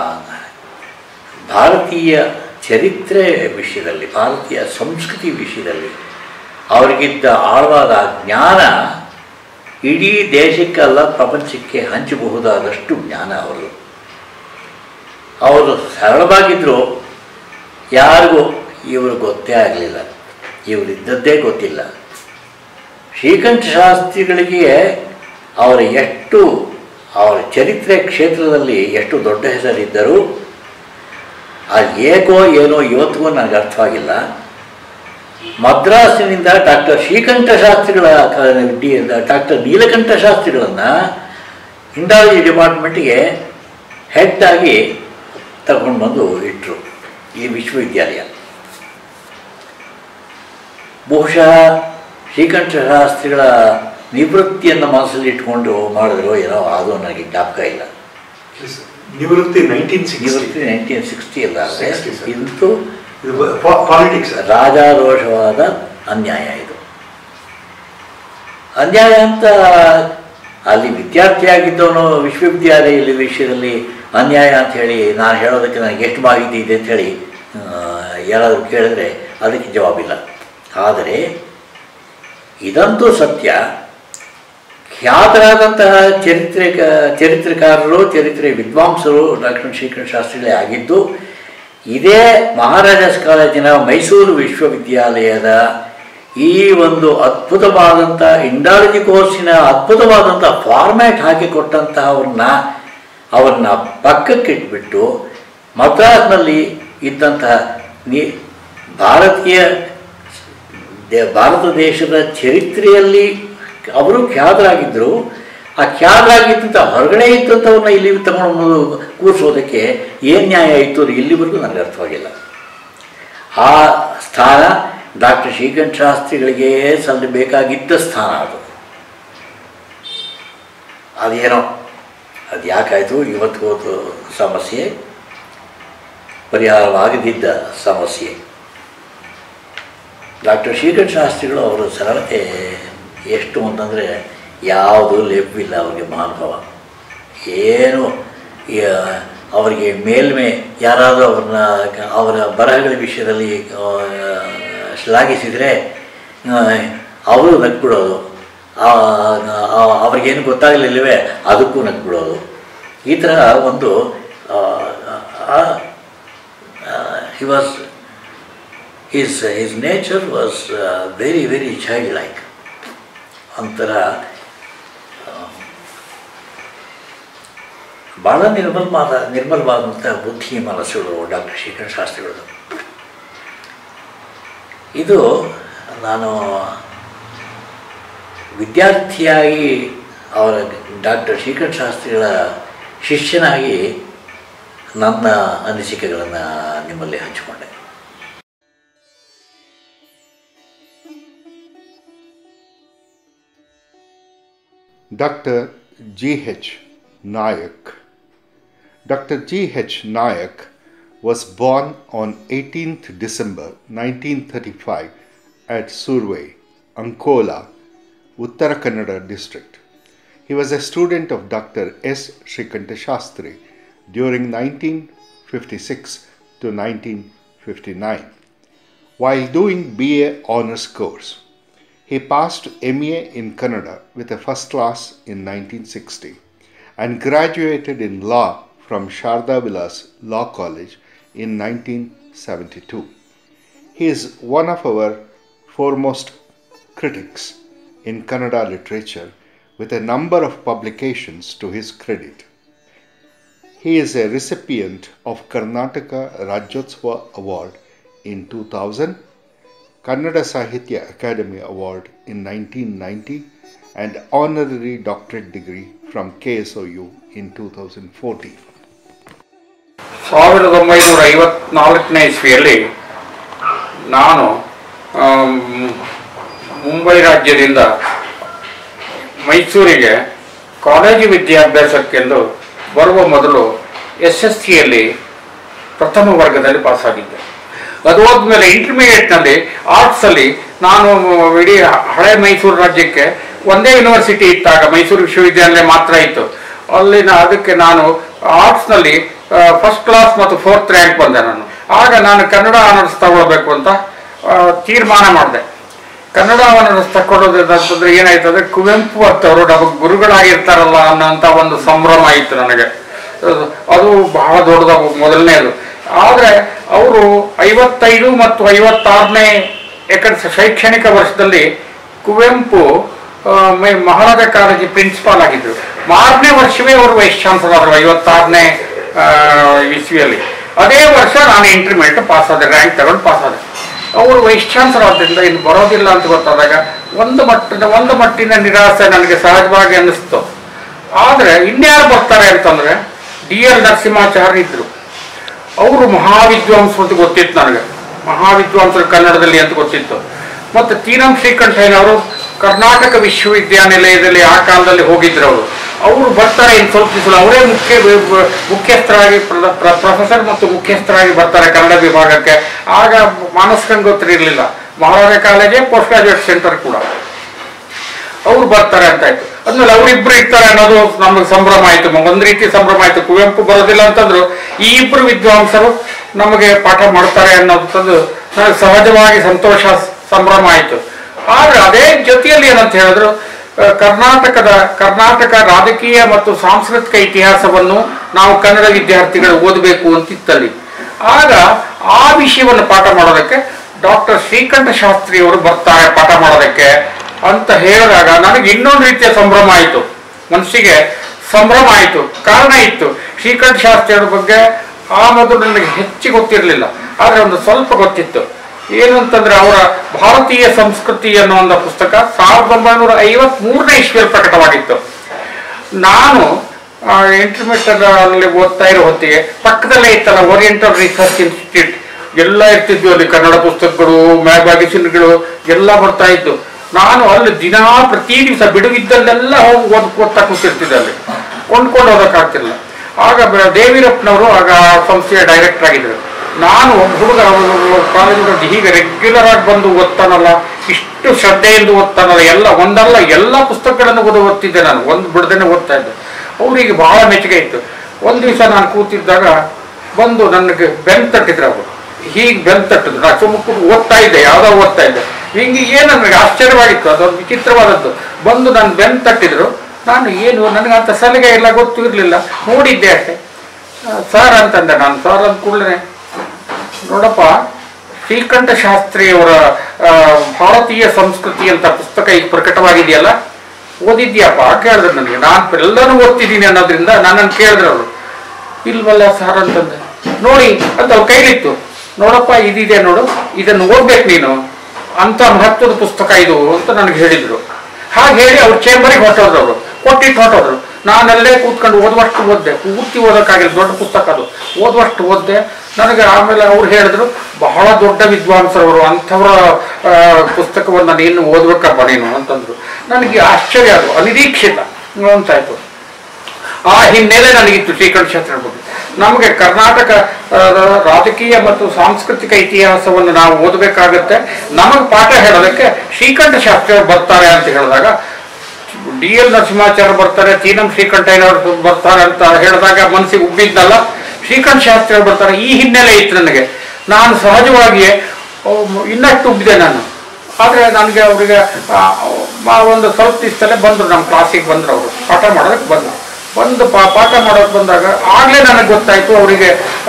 Speaker 2: ಭಾರತೀಯ ಚರಿತ್ರೆ ವಿಷಯದಲ್ಲಿ ಭಾರತೀಯ ಸಂಸ್ಕೃತಿ ವಿಷಯದಲ್ಲಿ ಅವರಿಗಿದ್ದ ಆಳವಾದ ಜ್ಞಾನ ಇಡೀ ದೇಶಕ್ಕಲ್ಲ ಪ್ರಪಂಚಕ್ಕೆ ಹಂಚಬಹುದಾದಷ್ಟು ಜ್ಞಾನ ಅವರು ಅವರು ಸರಳವಾಗಿದ್ದರು ಯಾರಿಗೂ ಇವರು ಗೊತ್ತೇ ಆಗಲಿಲ್ಲ ಇವರಿದ್ದದ್ದೇ ಗೊತ್ತಿಲ್ಲ ಶ್ರೀಕಂಠ ಶಾಸ್ತ್ರಿಗಳಿಗೆ ಅವರ ಎಷ್ಟು ಅವರ ಚರಿತ್ರೆ ಕ್ಷೇತ್ರದಲ್ಲಿ ಎಷ್ಟು ದೊಡ್ಡ ಹೆಸರಿದ್ದರೂ ಅದು ಏಕೋ ಏನೋ ಇವತ್ತಿಗೂ ನನಗೆ ಅರ್ಥವಾಗಿಲ್ಲ ಮದ್ರಾಸಿನಿಂದ ಡಾಕ್ಟರ್ ಶ್ರೀಕಂಠ ಶಾಸ್ತ್ರಿಗಳ ಡಾಕ್ಟರ್ ನೀಲಕಂಠ ಶಾಸ್ತ್ರಿಗಳನ್ನು ಇಂಡಾಲಜಿ ಡಿಪಾರ್ಟ್ಮೆಂಟಿಗೆ ಹೆಡ್ ಆಗಿ ತಗೊಂಡು ಬಂದು ಇಟ್ಟರು ಈ ವಿಶ್ವವಿದ್ಯಾಲಯ ಬಹುಶಃ ಶ್ರೀಕಂಠ ಶಾಸ್ತ್ರಿಗಳ ನಿವೃತ್ತಿಯನ್ನು ಮನಸ್ಸಲ್ಲಿ ಇಟ್ಕೊಂಡು ಮಾಡಿದ್ರು ಏನೋ ಅದು ನನಗೆ ಜ್ಞಾಪಕ ಇಲ್ಲ
Speaker 1: ನಿವೃತ್ತಿ ನೈನ್ಟೀನ್ ಸಿಕ್ಸ್ಟಿ
Speaker 2: ನಿವೃತ್ತಿ ನೈನ್ಟೀನ್ ಸಿಕ್ಸ್ಟಿ ಅಲ್ಲ ಆದರೆ
Speaker 1: 60 ಸರ್.
Speaker 2: ಇದು
Speaker 1: ಇದು ಪಾಲಿಟಿಕ್ಸ್
Speaker 2: ರಾಜಾರೋಷವಾದ ಅನ್ಯಾಯ ಇದು ಅನ್ಯಾಯ ಅಂತ ಅಲ್ಲಿ ವಿದ್ಯಾರ್ಥಿಯಾಗಿದ್ದವನು ವಿಶ್ವವಿದ್ಯಾಲಯದಲ್ಲಿ ವಿಷಯದಲ್ಲಿ ಅನ್ಯಾಯ ಅಂತ ಹೇಳಿ ನಾನು ಹೇಳೋದಕ್ಕೆ ನನಗೆ ಎಷ್ಟು ಮಾಹಿತಿ ಇದೆ ಅಂತ ಹೇಳಿ ಆ, ಯಾರಾದರೂ ಕೇಳಿದ್ರೆ ಅದಕ್ಕೆ ಜವಾಬಿಲ್ಲ ಆದರೆ ಇದಂತೂ ಸತ್ಯ ಖ್ಯಾತರಾದಂತಹ ಚರಿತ್ರಿಕ ಚರಿತ್ರಕಾರರು ಚರಿತ್ರೆ ವಿದ್ವಾಂಸರು ಡಾಕ್ಟರ್ ಶ್ರೀಕೃಷ್ಣ ಶಾಸ್ತ್ರಿಗಳೇ ಆಗಿದ್ದು ಇದೇ ಮಹಾರಾಜಾಸ್ ಕಾಲೇಜಿನ ಮೈಸೂರು ವಿಶ್ವವಿದ್ಯಾಲಯದ ಈ ಒಂದು ಅದ್ಭುತವಾದಂಥ ಇಂಡಾಲಜಿ ಕೋರ್ಸಿನ ಅದ್ಭುತವಾದಂಥ ಫಾರ್ಮ್ಯಾಟ್ ಹಾಕಿಕೊಟ್ಟಂತಹ ಅವ್ರನ್ನ ಅವನ್ನ ಪಕ್ಕಕ್ಕಿಟ್ಬಿಟ್ಟು ಮದ್ರಾಸ್ನಲ್ಲಿ ಇದ್ದಂತಹ ನೀ ಭಾರತೀಯ ದೇ- ಭಾರತ ದೇಶದ ಚರಿತ್ರೆಯಲ್ಲಿ ಅವರು ಖ್ಯಾತರಾಗಿದ್ದರು ಆ ಖ್ಯಾತರಾಗಿದ್ದಂಥ ಹೊರಗಡೆ ಇದ್ದಂಥವ್ರನ್ನ ಇಲ್ಲಿ ತಗೊಂಡು ಕೂರಿಸೋದಕ್ಕೆ ಏನು ನ್ಯಾಯ ಇತ್ತು ಅದು ಇಲ್ಲಿವರೆಗೂ ನನಗೆ ಅರ್ಥವಾಗಿಲ್ಲ ಆ ಸ್ಥಾನ ಡಾಕ್ಟರ್ ಶ್ರೀಕಂಠ ಶಾಸ್ತ್ರಿಗಳಿಗೆ ಸಲ್ಲಬೇಕಾಗಿದ್ದ ಸ್ಥಾನ ಅದು ಅದೇನೋ ಅದು ಯಾಕಾಯಿತು ಇವತ್ತು ಅದು ಸಮಸ್ಯೆ ಪರಿಹಾರವಾಗದಿದ್ದ ಸಮಸ್ಯೆ ಡಾಕ್ಟರ್ ಶ್ರೀಕಂಠ ಶಾಸ್ತ್ರಿಗಳು ಅವರ ಸರಳತೆ ಎಷ್ಟು ಅಂತಂದರೆ ಯಾವುದು ಲೆಬ್ಬಿಲ್ಲ ಅವರಿಗೆ ಮಹಾನುಭಾವ ಏನು ಈ- ಅವರಿಗೆ ಮೇಲ್ಮೆ ಯಾರಾದರೂ ಅವ್ರನ್ನ ಅವರ ಬರಹಗಳ ವಿಷಯದಲ್ಲಿ ಆ, ಶ್ಲಾಘಿಸಿದರೆ ಆ, ಅವರು ನಗ್ಬಿಡೋದು ಆ, ಆ- ಅವ್ರಿಗೇನು ಗೊತ್ತಾಗಲಿಲ್ಲವೇ ಅದಕ್ಕೂ ನಗ್ಬಿಡೋದು ಈ ಥರ ಒಂದು he was his his nature was very very child like ಒಂಥರ ಭಾಳ ನಿರ್ಮಲವಾದ ನಿರ್ಮಲವಾದಂಥ ಬುದ್ಧಿ ಮನಸ್ಸುಗಳು ಡಾಕ್ಟರ್ ಶ್ರೀಕಂಠ ಶಾಸ್ತ್ರಿಗಳದು ಇದು ನಾನು ವಿದ್ಯಾರ್ಥಿಯಾಗಿ ಅವರ ಡಾಕ್ಟರ್ ಶ್ರೀಕಂಠ ಶಾಸ್ತ್ರಿಗಳ ಶಿಷ್ಯನಾಗಿ ನನ್ನ ಅನಿಸಿಕೆಗಳನ್ನು ನಿಮ್ಮಲ್ಲಿ ಹಂಚಿಕೊಂಡೆ
Speaker 1: Dr. G.H. Nayak. Dr. G.H. Nayak was born on 18th December 1935 at Survey, Ankola, Uttara Kannada district. He was a student of Dr. S. Shrikanta Shastri during 1956 to 1959. While doing BA honors course, he passed MA in Kannada with a first class in 1960 and graduated in law from Sharda Vilas Law College in 1972. He is one of our foremost critics in Kannada literature with a number of publications to his credit. He is a recipient of Karnataka Rajyotsava Award in 2000 Kannada Sahitya Academy Award in 1990 and honorary doctorate degree from KSOU in 2014.
Speaker 3: ಸಾವಿರದ ಒಂಬೈನೂರ ಐವತ್ನಾಲ್ಕನೇ ಇಸ್ವಿಯಲ್ಲಿ ನಾನು am, Mumbai ರಾಜ್ಯದಿಂದ ಮೈಸೂರಿಗೆ college ವಿದ್ಯಾಭ್ಯಾಸಕ್ಕೆಂದು ಬರುವ ಮೊದಲು S S ಸಿಯಲ್ಲಿ ಪ್ರಥಮ ವರ್ಗದಲ್ಲಿ ಪಾಸಾಗಿದ್ದೆ ಅದು ಹೋದ್ಮೇಲೆ ಇಂಟರ್ಮೀಡಿಯೇಟ್ನಲ್ಲಿ ಆರ್ಟ್ಸಲ್ಲಿ ನಾನು ಇಡೀ ಹಳೆ ಮೈಸೂರು ರಾಜ್ಯಕ್ಕೆ ಒಂದೇ ಯೂನಿವರ್ಸಿಟಿ ಇತ್ತಾಗ ಮೈಸೂರು ವಿಶ್ವವಿದ್ಯಾನಿಲಯ ಮಾತ್ರ ಇತ್ತು ಅಲ್ಲಿನ ಅದಕ್ಕೆ ನಾನು ಆರ್ಟ್ಸ್ನಲ್ಲಿ ಫಸ್ಟ್ ಕ್ಲಾಸ್ ಮತ್ತು ಫೋರ್ತ್ ರ್ಯಾಂಕ್ ಬಂದೆ ನಾನು ಆಗ ನಾನು ಕನ್ನಡ ಆನರ್ಸ್ ತಗೊಳ್ಬೇಕು ಅಂತ ಆ, ತೀರ್ಮಾನ ಮಾಡಿದೆ ಕನ್ನಡ ಆನರ್ಸ್ ತಗೊಳ್ಳೋದಂತಂದ್ರೆ ಏನಾಯ್ತು ಅಂದ್ರೆ ಕುವೆಂಪು ಅಂತವರು ನಮಗೆ ಗುರುಗಳಾಗಿರ್ತಾರಲ್ಲ ಅನ್ನೋಂಥ ಒಂದು ಸಂಭ್ರಮ ಇತ್ತು ನನಗೆ ಅದು- ಅದು ಬಹಳ ದೊಡ್ಡದ ಮೊದಲನೇದು ಆದರೆ ಅವರು ಐವತ್ತೈದು ಮತ್ತು ಐವತ್ತಾರನೇ ಎಕರೆ ಶೈಕ್ಷಣಿಕ ವರ್ಷದಲ್ಲಿ ಕುವೆಂಪು ಆ, ಮೈ- ಮಹಾರಾಜ ಕಾಲೇಜು ಪ್ರಿನ್ಸಿಪಾಲ್ ಆಗಿದ್ರು ಮಾರನೇ ವರ್ಷವೇ ಅವರು ವೈಸ್ ಚಾನ್ಸಲರ್ ಆದರು ಐವತ್ತಾರನೇ ಇಸ್ವಿಯಲ್ಲಿ ಅದೇ ವರ್ಷ ನಾನು ಇಂಟರ್ಮೀಡಿಯೇಟ್ ಪಾಸ್ ಆದೆ ರ್ಯಾಂಕ್ ತಗೊಂಡು ಪಾಸ್ ಆದೆ ಅವರು ವೈಸ್ ಚಾನ್ಸಲರ್ ಆದ್ದರಿಂದ ಇನ್ನು ಬರೋದಿಲ್ಲ ಅಂತ ಗೊತ್ತಾದಾಗ ಒಂದು ಮಟ್ಟದ ಒಂದು ಮಟ್ಟಿನ ನಿರಾಸೆ ನನಗೆ ಸಹಜವಾಗಿ ಅನ್ನಿಸ್ತು ಆದರೆ ಇನ್ಯಾರು ಬರ್ತಾರೆ ಅಂತಂದ್ರೆ ಡಿ ಎಲ್ ನರಸಿಂಹಾಚಾರ್ಯ ಇದ್ರು ಅವರು ಮಹಾವಿದ್ವಾಂಸರು ಅಂತ ಗೊತ್ತಿತ್ತು ನನಗೆ ಮಹಾವಿದ್ವಾಂಸರು ಕನ್ನಡದಲ್ಲಿ ಅಂತ ಗೊತ್ತಿತ್ತು ಮತ್ತು ತೀರಂ ಶ್ರೀಕಂಠಯ್ಯನವರು ಕರ್ನಾಟಕ ವಿಶ್ವವಿದ್ಯಾನಿಲಯದಲ್ಲಿ ಆ ಕಾಲದಲ್ಲಿ ಹೋಗಿದ್ರು ಅವರು ಅವರು ಬರ್ತಾರೆ ಇನ್ನು ಸ್ವಲ್ಪ ದಿವಸ ಅವರೇ ಮುಖ್ಯ ವಿ- ಮುಖ್ಯಸ್ಥರಾಗಿ ಪ್ರ- ಪ್ರ- ಪ್ರೊಫೆಸರ್ ಮತ್ತು ಮುಖ್ಯಸ್ಥರಾಗಿ ಬರ್ತಾರೆ ಕನ್ನಡ ವಿಭಾಗಕ್ಕೆ ಆಗ ಮಾನಸ್ ಗಂಗೋತ್ರಿ ಮಹಾರಾಜ ಕಾಲೇಜೇ ಪೋಸ್ಟ್ ಗ್ರಾಜುಯೇಟ್ ಸೆಂಟರ್ ಕೂಡ ಅವ್ರು ಬರ್ತಾರೆ ಅಂತ ಆಯ್ತು ಅದ್ಮೇಲೆ ಅವರಿಬ್ರು ಇರ್ತಾರೆ ಅನ್ನೋದು ನಮಗೆ ಸಂಭ್ರಮ ಆಯ್ತು ಮ- ಒಂದ್ ರೀತಿ ಸಂಭ್ರಮ ಆಯ್ತು ಕುವೆಂಪು ಬರೋದಿಲ್ಲ ಅಂತಂದ್ರು ಈ ಇಬ್ರು ವಿದ್ವಾಂಸರು ನಮಗೆ ಪಾಠ ಮಾಡ್ತಾರೆ ಅನ್ನೋದಂಥದ್ದು ನನಗೆ ಸಹಜವಾಗಿ ಸಂತೋಷ ಸಂಭ್ರಮ ಆಯ್ತು ಆದ್ರೆ ಅದೇ ಜೊತೆಯಲ್ಲಿ ಏನಂತ ಹೇಳಿದ್ರು ಆ, ಕರ್ನಾಟಕದ ಕರ್ನಾಟಕ ರಾಜಕೀಯ ಮತ್ತು ಸಾಂಸ್ಕೃತಿಕ ಇತಿಹಾಸವನ್ನು ನಾವು ಕನ್ನಡ ವಿದ್ಯಾರ್ಥಿಗಳು ಓದಬೇಕು ಅಂತಿತ್ತಲ್ಲಿ ಆಗ ಆ ವಿಷಯವನ್ನು ಪಾಠ ಮಾಡೋದಕ್ಕೆ ಡಾಕ್ಟರ್ ಶ್ರೀಕಂಠ ಶಾಸ್ತ್ರಿ ಅವರು ಬರ್ತಾರೆ ಪಾಠ ಮಾಡೋದಕ್ಕೆ ಅಂತ ಹೇಳಿದಾಗ ನನಗೆ ಇನ್ನೊಂದು ರೀತಿಯ ಸಂಭ್ರಮ ಆಯಿತು ಮನಸ್ಸಿಗೆ ಸಂಭ್ರಮ ಆಯಿತು ಕಾರಣ ಇತ್ತು ಶ್ರೀಕಂಠ ಶಾಸ್ತ್ರಿ ಅವ್ರ ಬಗ್ಗೆ ಆ ಮೊದಲು ನನಗೆ ಹೆಚ್ಚು ಗೊತ್ತಿರಲಿಲ್ಲ ಆದರೆ ಒಂದು ಸ್ವಲ್ಪ ಗೊತ್ತಿತ್ತು ಏನು ಅಂತಂದ್ರೆ ಅವರ ಭಾರತೀಯ ಸಂಸ್ಕೃತಿ ಅನ್ನೋ ಒಂದು ಪುಸ್ತಕ ಸಾವಿರದ ಒಂಬೈನೂರ ಐವತ್ತ್ ಮೂರನೇ ಇಸ್ವಿಯಲ್ಲಿ ಪ್ರಕಟವಾಗಿತ್ತು ನಾನು ಇಂಟರ್ಮೀಡಿಯೇಟ್ ಅಲ್ಲಿ ಓದ್ತಾ ಇರೋ ಹೊತ್ತಿಗೆ ಪಕ್ಕದಲ್ಲೇ ಇತ್ತಲ್ಲ ಓರಿಯೆಂಟಲ್ ರಿಸರ್ಚ್ ಇನ್ಸ್ಟಿಟ್ಯೂಟ್ ಎಲ್ಲ ಇರ್ತಿದ್ವು ಅಲ್ಲಿ ಕನ್ನಡ ಪುಸ್ತಕಗಳು ಮ್ಯಾಗಜಿನ್ಗಳು ಎಲ್ಲ ಬರ್ತಾ ಇದ್ದು ನಾನು ಅಲ್ಲಿ ದಿನಾ ಪ್ರತಿ ದಿವಸ ಬಿಡುವಿದ್ದಲ್ಲೆಲ್ಲ ಹೋಗಿ ಓದ್ ಓದ್ತಾ ಕೂತಿರ್ತಿದ್ದೆ ಅಲ್ಲಿ ಕೊಂಡ್ಕೊಂಡು ಹೋಗೋಕ್ಕಾಗ್ತಿಲ್ಲ ಆಗ ಬ- ದೇವಿರಪ್ಪನವರು ಆಗ ಆ ಸಂಸ್ಥೆಯ ಡೈರೆಕ್ಟರ್ ಆಗಿದ್ರು ನಾನು ಒಬ್ಬ ಹುಡುಗ ಕಾಲೇಜಿನಲ್ಲಿ ಹೀಗೆ ರೆಗ್ಯುಲರ್ ಆಗಿ ಬಂದು ಓದ್ತಾನಲ್ಲ ಇಷ್ಟು ಶ್ರದ್ಧೆಯಿಂದ ಓದ್ತಾನಲ್ಲ ಎಲ್ಲ ಒಂದಲ್ಲ ಎಲ್ಲ ಪುಸ್ತಕಗಳನ್ನು ಓದಿ ಓದ್ತಿದ್ದೆ ನಾನು ಒಂದು ಬಿಡದೇನೆ ಓದ್ತಾ ಇದ್ದೆ ಅವರಿಗೆ ಬಹಳ ಮೆಚ್ಚುಗೆ ಇತ್ತು ಒಂದು ದಿವಸ ನಾನು ಕೂತಿದ್ದಾಗ ಬಂದು ನನಗೆ ಬೆನ್ ತಟ್ಟಿದ್ರು ಅವರು ಹೀಗೆ ಬೆನ್ ತಟ್ಟಿದ್ರು ನಾನು ಸುಮ್ಮ ಕೂತು ಓದ್ತಾ ಇದ್ದೆ ಯಾವುದೋ ಓದ್ತಾ ಇದ್ದೆ ಹಿಂಗೆ ಏನು ನನಗೆ ಆಶ್ಚರ್ಯವಾಗಿತ್ತು ಅದೊಂದು ವಿಚಿತ್ರವಾದದ್ದು ಬಂದು ನಾನು ಬೆನ್ ತಟ್ಟಿದ್ರು ನಾನು ಏನು ನನಗೆ ಅಂತ ಸಲಿಗೆ ಎಲ್ಲ ಗೊತ್ತು ಇರಲಿಲ್ಲ ನೋಡಿದ್ದೆ ಅಷ್ಟೇ ಸರ್ ಅಂತಂದೆ ನಾನು ಸರ್ ಅಂದ ಕೂಡಲೇ ನೋಡಪ್ಪ ಶ್ರೀಕಂಠ ಶಾಸ್ತ್ರಿಯವರ ಆ, ಭಾರತೀಯ ಸಂಸ್ಕೃತಿ ಅಂತ ಪುಸ್ತಕ ಈಗ ಪ್ರಕಟವಾಗಿದೆಯಲ್ಲ ಓದಿದ್ಯಪ್ಪ ಕೇಳಿದ್ರು ನನಗೆ ನಾನು ಎಲ್ಲನೂ ಓದ್ತಿದ್ದೀನಿ ಅನ್ನೋದ್ರಿಂದ ನನ್ನನ್ನು ಕೇಳಿದ್ರು ಅವರು ಇಲ್ವಲ್ಲ ಸರ್ ಅಂತಂದೆ ನೋಡಿ ಅಂತ ಅವ್ರ ಕೈಲಿತ್ತು ನೋಡಪ್ಪ ಇದಿದೆ ನೋಡು ಇದನ್ನು ಓದ್ಬೇಕು ನೀನು ಅಂತ ಮಹತ್ವದ ಪುಸ್ತಕ ಇದು ಅಂತ ನನಗೆ ಹೇಳಿದ್ರು ಹಾಗೆ ಹೇಳಿ ಅವ್ರ ಚೇಂಬರಿಗೆ ಹೊರಟೋದ್ರು ಅವರು ಕೊಟ್ಟಿಟ್ಟು ಹೊರಟೋದ್ರು ನಾನಲ್ಲೇ ಕೂತ್ಕೊಂಡು ಓದುವಷ್ಟು ಓದ್ದೆ ಪೂರ್ತಿ ಓದೋಕ್ಕಾಗಿಲ್ಲ ದೊಡ್ಡ ಪುಸ್ತಕ ಅದು ಓದುವಷ್ಟು ಓದ್ದೆ ನನಗೆ ಆಮೇಲೆ ಅವ್ರು ಹೇಳಿದ್ರು ಬಹಳ ದೊಡ್ಡ ವಿದ್ವಾಂಸರವರು ಅಂಥವರ ಆ, ಪುಸ್ತಕವನ್ನು ನೀನು ಓದ್ಬೇಕಪ್ಪ ನೀನು ಅಂತಂದ್ರು ನನಗೆ ಆಶ್ಚರ್ಯ ಅದು ಅನಿರೀಕ್ಷಿತ ಅಂತಾಯ್ತು ಆ ಹಿನ್ನೆಲೆ ನನಗಿತ್ತು ಶ್ರೀಕಂಠ ಶಾಸ್ತ್ರಿ ಬಗ್ಗೆ ನಮಗೆ ಕರ್ನಾಟಕ ಆ, ರಾಜಕೀಯ ಮತ್ತು ಸಾಂಸ್ಕೃತಿಕ ಇತಿಹಾಸವನ್ನು ನಾವು ಓದಬೇಕಾಗತ್ತೆ ನಮಗೆ ಪಾಠ ಹೇಳೋದಕ್ಕೆ ಶ್ರೀಕಂಠ ಶಾಸ್ತ್ರಿ ಅವರು ಬರ್ತಾರೆ ಅಂತ ಹೇಳಿದಾಗ ಡಿ ಎಲ್ ನರಸಿಂಹಾಚಾರ್ಯ ಬರ್ತಾರೆ ತೀನಂ ಶ್ರೀಕಂಠಯ್ಯನವರು ಬರ್ತಾರೆ ಅಂತ ಹೇಳಿದಾಗ ಮನಸ್ಸಿಗೆ ಉಬ್ಬಿದ್ದಲ್ಲ ಶ್ರೀಕಂಠ ಶಾಸ್ತ್ರಿ ಅವರು ಬರ್ತಾರೆ ಈ ಹಿನ್ನೆಲೆ ಇತ್ತು ನನಗೆ ನಾನು ಸಹಜವಾಗಿಯೇ ಅವ್ ಇನ್ನಷ್ಟು ಉಬ್ಬಿದೆ ನಾನು ಆದರೆ ನನಗೆ ಅವರಿಗೆ ಒಂದು ಸ್ವಲ್ಪ ದಿವಸದಲ್ಲೇ ಬಂದರು ನಮ್ಮ ಕ್ಲಾಸಿಗೆ ಬಂದರು ಅವರು ಪಾಠ ಮಾಡೋದಕ್ಕೆ ಬಂದರು ಬಂದು ಪಾ ಪಾಠ ಮಾಡೋಕೆ ಬಂದಾಗ ಆಗಲೇ ನನಗೆ ಗೊತ್ತಾಯಿತು ಅವರಿಗೆ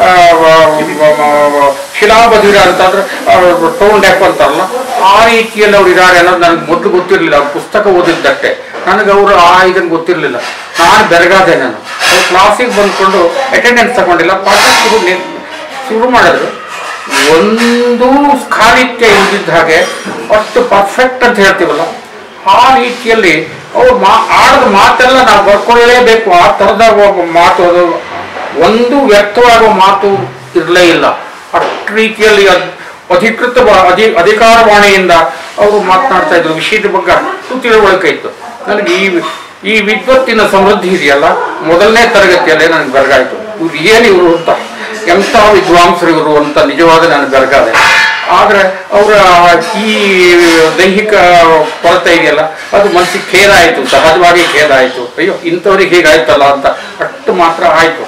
Speaker 3: ಶಿಲಾಬದಿರ ಅಂತಂದ್ರೆ ಟೋನ್ ಡ್ಯಾಪ್ ಅಂತಾರಲ್ಲ ಆ ರೀತಿಯಲ್ಲಿ ಅವ್ರು ಇದ್ದಾರೆ ಅನ್ನೋದು ನನಗೆ ಮೊದಲು ಗೊತ್ತಿರಲಿಲ್ಲ ಅವ್ರ ಪುಸ್ತಕ ಓದಿದ್ದಷ್ಟೇ ನನಗೆ ಅವರು ಆ ಇದನ್ನು ಗೊತ್ತಿರಲಿಲ್ಲ ನಾನು ಬೆರಗಾದೆ ನಾನು ಅವ್ರು ಕ್ಲಾಸಿಗೆ ಬಂದ್ಕೊಂಡು ಅಟೆಂಡೆನ್ಸ್ ತಗೊಂಡಿಲ್ಲ ಪಾಠ ಶುರು ನಿ- ಶುರು ಮಾಡಿದ್ರು ಒಂದು ಖಾಲಿತ್ಯ ಇಲ್ದಿದ್ದ ಹಾಗೆ ಅಷ್ಟು ಪರ್ಫೆಕ್ಟ್ ಅಂತ ಹೇಳ್ತೀವಲ್ಲ ಆ ರೀತಿಯಲ್ಲಿ ಅವ್ರು ಮಾ ಆಡದ ಮಾತೆಲ್ಲ ನಾವು ಬರ್ಕೊಳ್ಳೇಬೇಕು ಆ ಥರದ ಒಬ್ಬ ಮಾತು ಅದು ಒಂದು ವ್ಯಕ್ತವಾಗುವ ಮಾತು ಇರಲೇ ಇಲ್ಲ ಅಷ್ಟು ರೀತಿಯಲ್ಲಿ ಅದ್- ಅಧಿಕೃತ ವ- ಅಧಿ ಅಧಿಕಾರವಾಣಿಯಿಂದ ಅವರು ಮಾತನಾಡ್ತಾ ಇದ್ರು ವಿಷಯದ ಬಗ್ಗೆ ಅಷ್ಟು ತಿಳುವಳಿಕೆ ಇತ್ತು ನನಗೆ ಈ ಈ ವಿದ್ವತ್ತಿನ ಸಮೃದ್ಧಿ ಇದೆಯಲ್ಲ ಮೊದಲನೇ ತರಗತಿಯಲ್ಲೇ ನನಗೆ ಬೆರಗಾಯಿತು ಇವ್ರು ಏನು ಇವರು ಅಂತ ಎಂಥ ವಿದ್ವಾಂಸರು ಇವರು ಅಂತ ನಿಜವಾದ ನನಗೆ ಬೆರಗಾದೆ ಆದರೆ ಅವರ ಈ ದೈಹಿಕ ಕೊರತೆ ಇದೆಯಲ್ಲ ಅದು ಮನಸ್ಸಿಗೆ ಖೇದ ಆಯಿತು ಸಹಜವಾಗಿ ಖೇದ ಆಯಿತು ಅಯ್ಯೋ ಇಂಥವ್ರಿಗೆ ಹೀಗಾಯ್ತಲ್ಲ ಅಂತ ಅಷ್ಟು ಮಾತ್ರ ಆಯಿತು